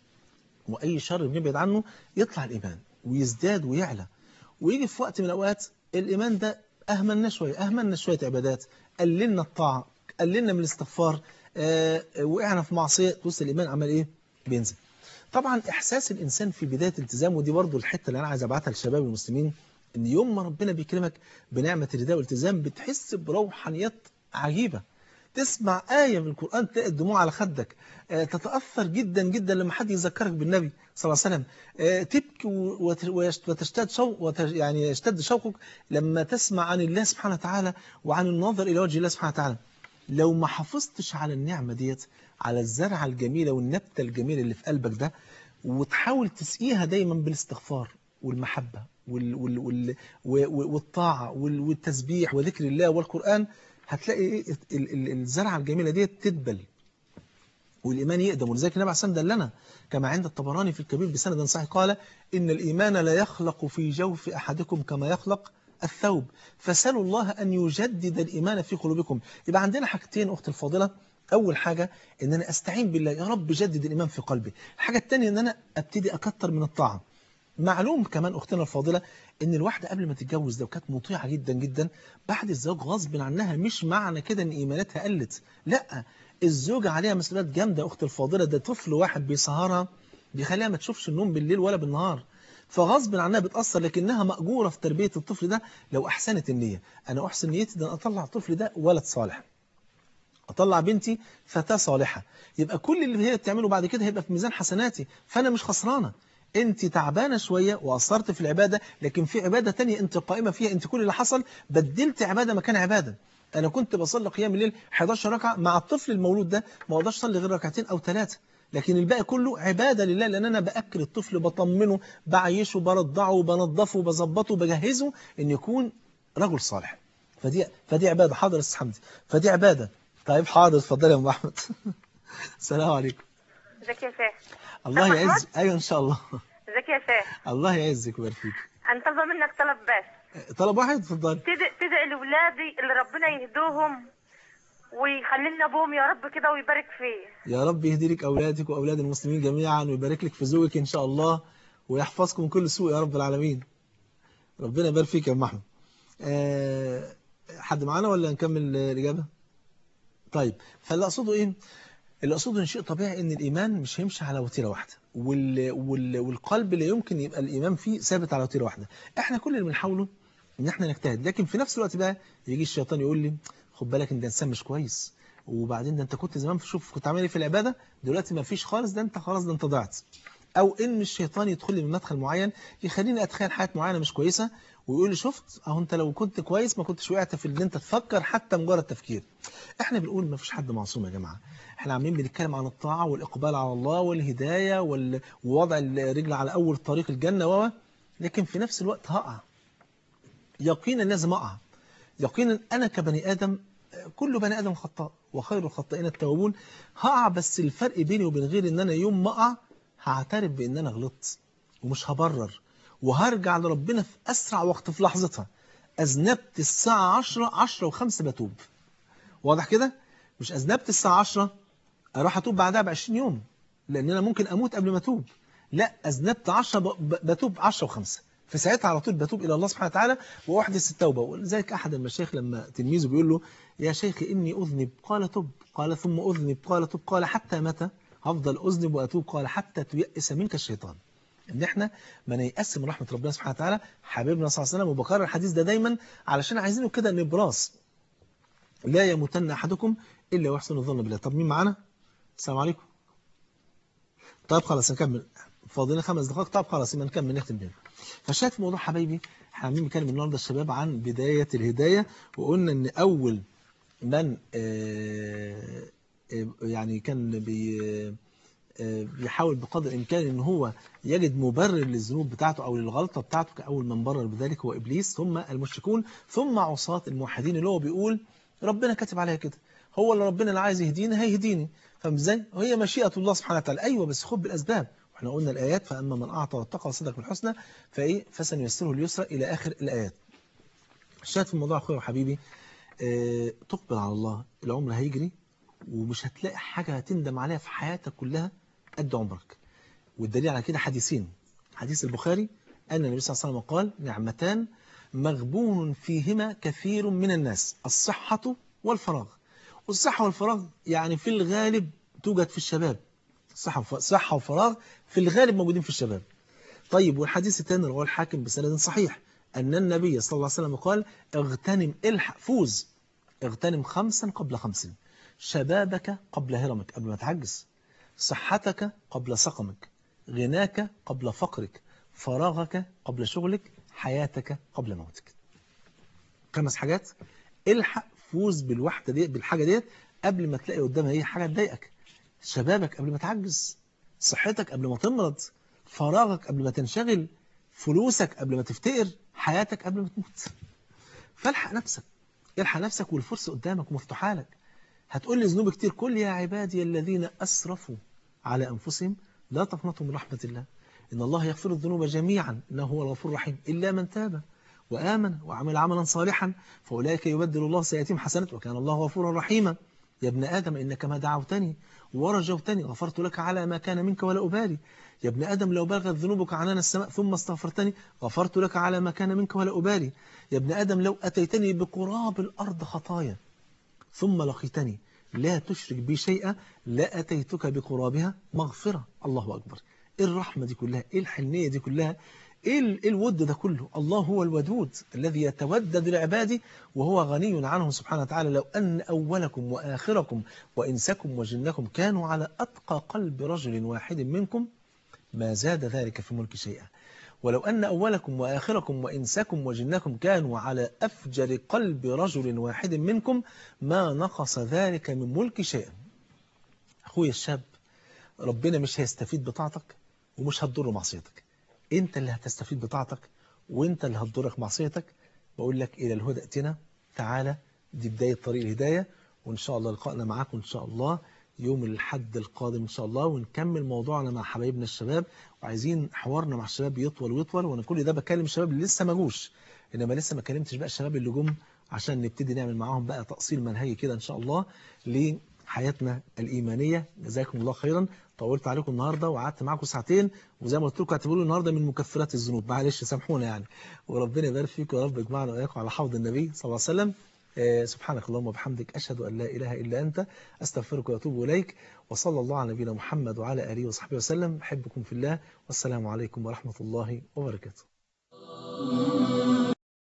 وأي شر بنبعد عنه يطلع الإيمان ويزداد ويعلى ويجي في وقت من الأوقات الإيمان ده أهملنا شوية أهملنا شوية عبادات قللنا الطاعة قللنا من الاستغفار آه، وقعنا في معصية بص الإيمان عمل إيه بينزل طبعا إحساس الإنسان في بداية التزام ودي برضو الحتة اللي أنا عايز أبعتها للشباب المسلمين إن يوم ما ربنا بيكرمك بنعمة الرداء والالتزام بتحس بروحانيات عجيبة تسمع آية من القرآن تلاقي الدموع على خدك آه، تتأثر جدا جدا لما حد يذكرك بالنبي صلى الله عليه وسلم آه، تبكي وت- ويشت- وتشتد شوق وت- يعني يشتد شوقك لما تسمع عن الله سبحانه وتعالى وعن النظر إلى وجه الله سبحانه وتعالى لو ما حافظتش على النعمة ديت على الزرعة الجميلة والنبتة الجميلة اللي في قلبك ده وتحاول تسقيها دايما بالاستغفار والمحبة وال وال وال و- والطاعة وال- والتسبيح وذكر الله والقرآن هتلاقي إيه ال- ال- الزرعة الجميلة ديت تدبل والإيمان يقدم ولذلك النبي عليه الصلاة والسلام دلنا كما عند الطبراني في الكبير بسند صحيح قال إن الإيمان لا يخلق في جوف أحدكم كما يخلق الثوب فسألوا الله أن يجدد الإيمان في قلوبكم يبقى عندنا حاجتين أخت الفاضلة أول حاجة إن أنا أستعين بالله يا رب جدد الإيمان في قلبي الحاجة الثانية إن أنا أبتدي أكتر من الطاعة معلوم كمان أختنا الفاضلة إن الواحدة قبل ما تتجوز لو كانت مطيعة جدا جدا بعد الزواج غصب عنها مش معنى كده إن إيماناتها قلت لا الزوجة عليها مسؤوليات جامدة يا أخت الفاضلة ده طفل واحد بيسهرها بيخليها ما تشوفش النوم بالليل ولا بالنهار فغصب عنها بتأثر لكنها مأجورة في تربية الطفل ده لو أحسنت النية أنا أحسن نيتي ده أنا أطلع الطفل ده ولد صالح أطلع بنتي فتاة صالحة يبقى كل اللي هي بتعمله بعد كده هيبقى في ميزان حسناتي فأنا مش خسرانة انت تعبانة شوية وقصرت في العبادة لكن في عبادة تانية انت قائمة فيها انت كل اللي حصل بدلت عبادة مكان عبادة انا كنت بصلي قيام الليل 11 ركعة مع الطفل المولود ده ما اقدرش اصلي غير ركعتين او ثلاثة لكن الباقي كله عبادة لله لان انا باكل الطفل بطمنه بعيشه برضعه بنظفه بظبطه بجهزه ان يكون رجل صالح فدي فدي عبادة حاضر يا استاذ حمدي فدي عبادة طيب حاضر اتفضل يا ام احمد السلام عليكم ازيك يا شيخ الله أحمد؟ يعز ايوه ان شاء الله ازيك يا يا شيخ الله يعزك ويبارك فيك انا طالبه منك طلب بس طلب واحد اتفضل تدعي تدعي لاولادي اللي ربنا يهدوهم ويخلي لنا ابوهم يا رب كده ويبارك فيه يا رب يهدي لك اولادك واولاد المسلمين جميعا ويبارك لك في زوجك ان شاء الله ويحفظكم من كل سوء يا رب العالمين ربنا يبارك فيك يا ام احمد أه حد معانا ولا نكمل الاجابه طيب فاللي اقصده ايه اللي اقصده ان شيء طبيعي ان الايمان مش هيمشي على وتيره واحده وال... وال... والقلب لا يمكن يبقى الايمان فيه ثابت على وتيره واحده احنا كل اللي بنحاوله ان احنا نجتهد لكن في نفس الوقت بقى يجي الشيطان يقول لي خد بالك انت انسان مش كويس وبعدين ده انت كنت زمان شوف كنت عامل ايه في العباده دلوقتي ما فيش خالص ده انت خلاص ده انت ضعت او ان الشيطان يدخل لي من مدخل معين يخليني اتخيل حاجات معينه مش كويسه ويقول لي شفت اهو انت لو كنت كويس ما كنتش وقعت في ان انت تفكر حتى مجرد تفكير احنا بنقول ما فيش حد معصوم يا جماعه احنا عاملين بنتكلم عن الطاعه والاقبال على الله والهدايه وال... ووضع الرجل على اول طريق الجنه و لكن في نفس الوقت هقع يقينا لازم اقع يقينا انا كبني ادم كل بني ادم خطاء وخير الخطائين التوابون هقع بس الفرق بيني وبين غيري ان انا يوم ما اقع هعترف بان انا غلطت ومش هبرر وهرجع لربنا في اسرع وقت في لحظتها اذنبت الساعه 10 10 و5 بتوب واضح كده مش اذنبت الساعه 10 اروح اتوب بعدها ب 20 يوم لان انا ممكن اموت قبل ما اتوب لا اذنبت 10 بتوب 10 و5 في ساعتها على طول بتوب إلى الله سبحانه وتعالى وأحدث التوبة ولذلك أحد المشايخ لما تلميذه بيقول له يا شيخ إني أذنب قال تب قال ثم أذنب قال تب قال حتى متى هفضل أذنب وأتوب قال حتى تيأس منك الشيطان ان احنا ما نيأس من رحمة ربنا سبحانه وتعالى حبيبنا صلى الله عليه وسلم وبكرر الحديث ده دايما علشان عايزينه كده نبراس لا يموتن أحدكم إلا ويحسن الظن بالله طب مين معانا السلام عليكم طيب خلاص نكمل فاضلين خمس دقائق طب خلاص يبقى نكمل نختم بينا فشايف في موضوع حبايبي احنا عاملين بنتكلم النهارده الشباب عن بداية الهداية وقلنا ان اول من آه يعني كان بي بيحاول بقدر الامكان ان هو يجد مبرر للذنوب بتاعته او للغلطه بتاعته كاول من برر بذلك هو ابليس ثم المشركون ثم عصاة الموحدين اللي هو بيقول ربنا كاتب عليا كده هو اللي ربنا اللي عايز يهديني هيهديني فاهم ازاي وهي مشيئه الله سبحانه وتعالى ايوه بس خد بالاسباب احنا قلنا الآيات فأما من أعطى واتقى وصدق بالحسنى فإيه فسنيسره اليسرى إلى آخر الآيات الشاهد في الموضوع أخويا وحبيبي اه تقبل على الله العمر هيجري ومش هتلاقي حاجة هتندم عليها في حياتك كلها قد عمرك والدليل على كده حديثين حديث البخاري أن النبي صلى الله عليه وسلم قال نعمتان مغبون فيهما كثير من الناس الصحة والفراغ والصحة والفراغ يعني في الغالب توجد في الشباب صحة صحة وفراغ في الغالب موجودين في الشباب طيب والحديث الثاني رواه الحاكم بسند صحيح أن النبي صلى الله عليه وسلم قال اغتنم الحق فوز اغتنم خمسا قبل خمس شبابك قبل هرمك قبل ما تعجز صحتك قبل سقمك غناك قبل فقرك فراغك قبل شغلك حياتك قبل موتك خمس حاجات الحق فوز بالوحدة دي بالحاجة ديت قبل ما تلاقي قدامها ايه حاجة تضايقك شبابك قبل ما تعجز صحتك قبل ما تمرض فراغك قبل ما تنشغل فلوسك قبل ما تفتقر حياتك قبل ما تموت فالحق نفسك الحق نفسك والفرصة قدامك مفتوحة لك هتقول لي ذنوب كتير كل يا عبادي الذين أسرفوا على أنفسهم لا تقنطوا من رحمة الله إن الله يغفر الذنوب جميعا إنه هو الغفور الرحيم إلا من تاب وآمن وعمل عملا صالحا فأولئك يبدل الله سيئاتهم حسنات وكان الله غفورا رحيما يا ابن آدم إنك ما دعوتني ورجوتني غفرت لك على ما كان منك ولا أبالي يا ابن آدم لو بلغت ذنوبك عنان السماء ثم استغفرتني غفرت لك على ما كان منك ولا أبالي يا ابن آدم لو أتيتني بقراب الأرض خطايا ثم لقيتني لا تشرك بي شيئا لا أتيتك بقرابها مغفرة الله أكبر إيه الرحمة دي كلها إيه الحنية دي كلها إيه الود ده كله الله هو الودود الذي يتودد لعباده وهو غني عنهم سبحانه وتعالى لو أن أولكم وآخركم وإنسكم وجنكم كانوا على أتقى قلب رجل واحد منكم ما زاد ذلك في ملك شيئا ولو أن أولكم وآخركم وإنسكم وجنكم كانوا على أفجر قلب رجل واحد منكم ما نقص ذلك من ملك شيئا أخوي الشاب ربنا مش هيستفيد بطاعتك ومش هتضر معصيتك انت اللي هتستفيد بطاعتك وانت اللي هتضرك معصيتك بقول لك الى الهدى ائتنا تعالى دي بداية طريق الهداية وان شاء الله لقائنا معاكم ان شاء الله يوم الحد القادم إن شاء الله ونكمل موضوعنا مع حبايبنا الشباب وعايزين حوارنا مع الشباب يطول ويطول وأنا كل ده بكلم الشباب اللي لسه ما جوش إنما لسه ما كلمتش بقى الشباب اللي جم عشان نبتدي نعمل معاهم بقى تأصيل منهجي كده إن شاء الله لحياتنا الإيمانية جزاكم الله خيرا طولت عليكم النهاردة وقعدت معاكم ساعتين وزي ما قلت لكم اعتبروا النهاردة من مكفرات الذنوب معلش سامحونا يعني وربنا يبارك فيكم يا رب يجمعنا وإياكم على حوض النبي صلى الله عليه وسلم آه، سبحانك اللهم وبحمدك أشهد أن لا إله إلا أنت أستغفرك وأتوب إليك وصلى الله على نبينا محمد وعلى آله وصحبه وسلم أحبكم في الله والسلام عليكم ورحمة الله وبركاته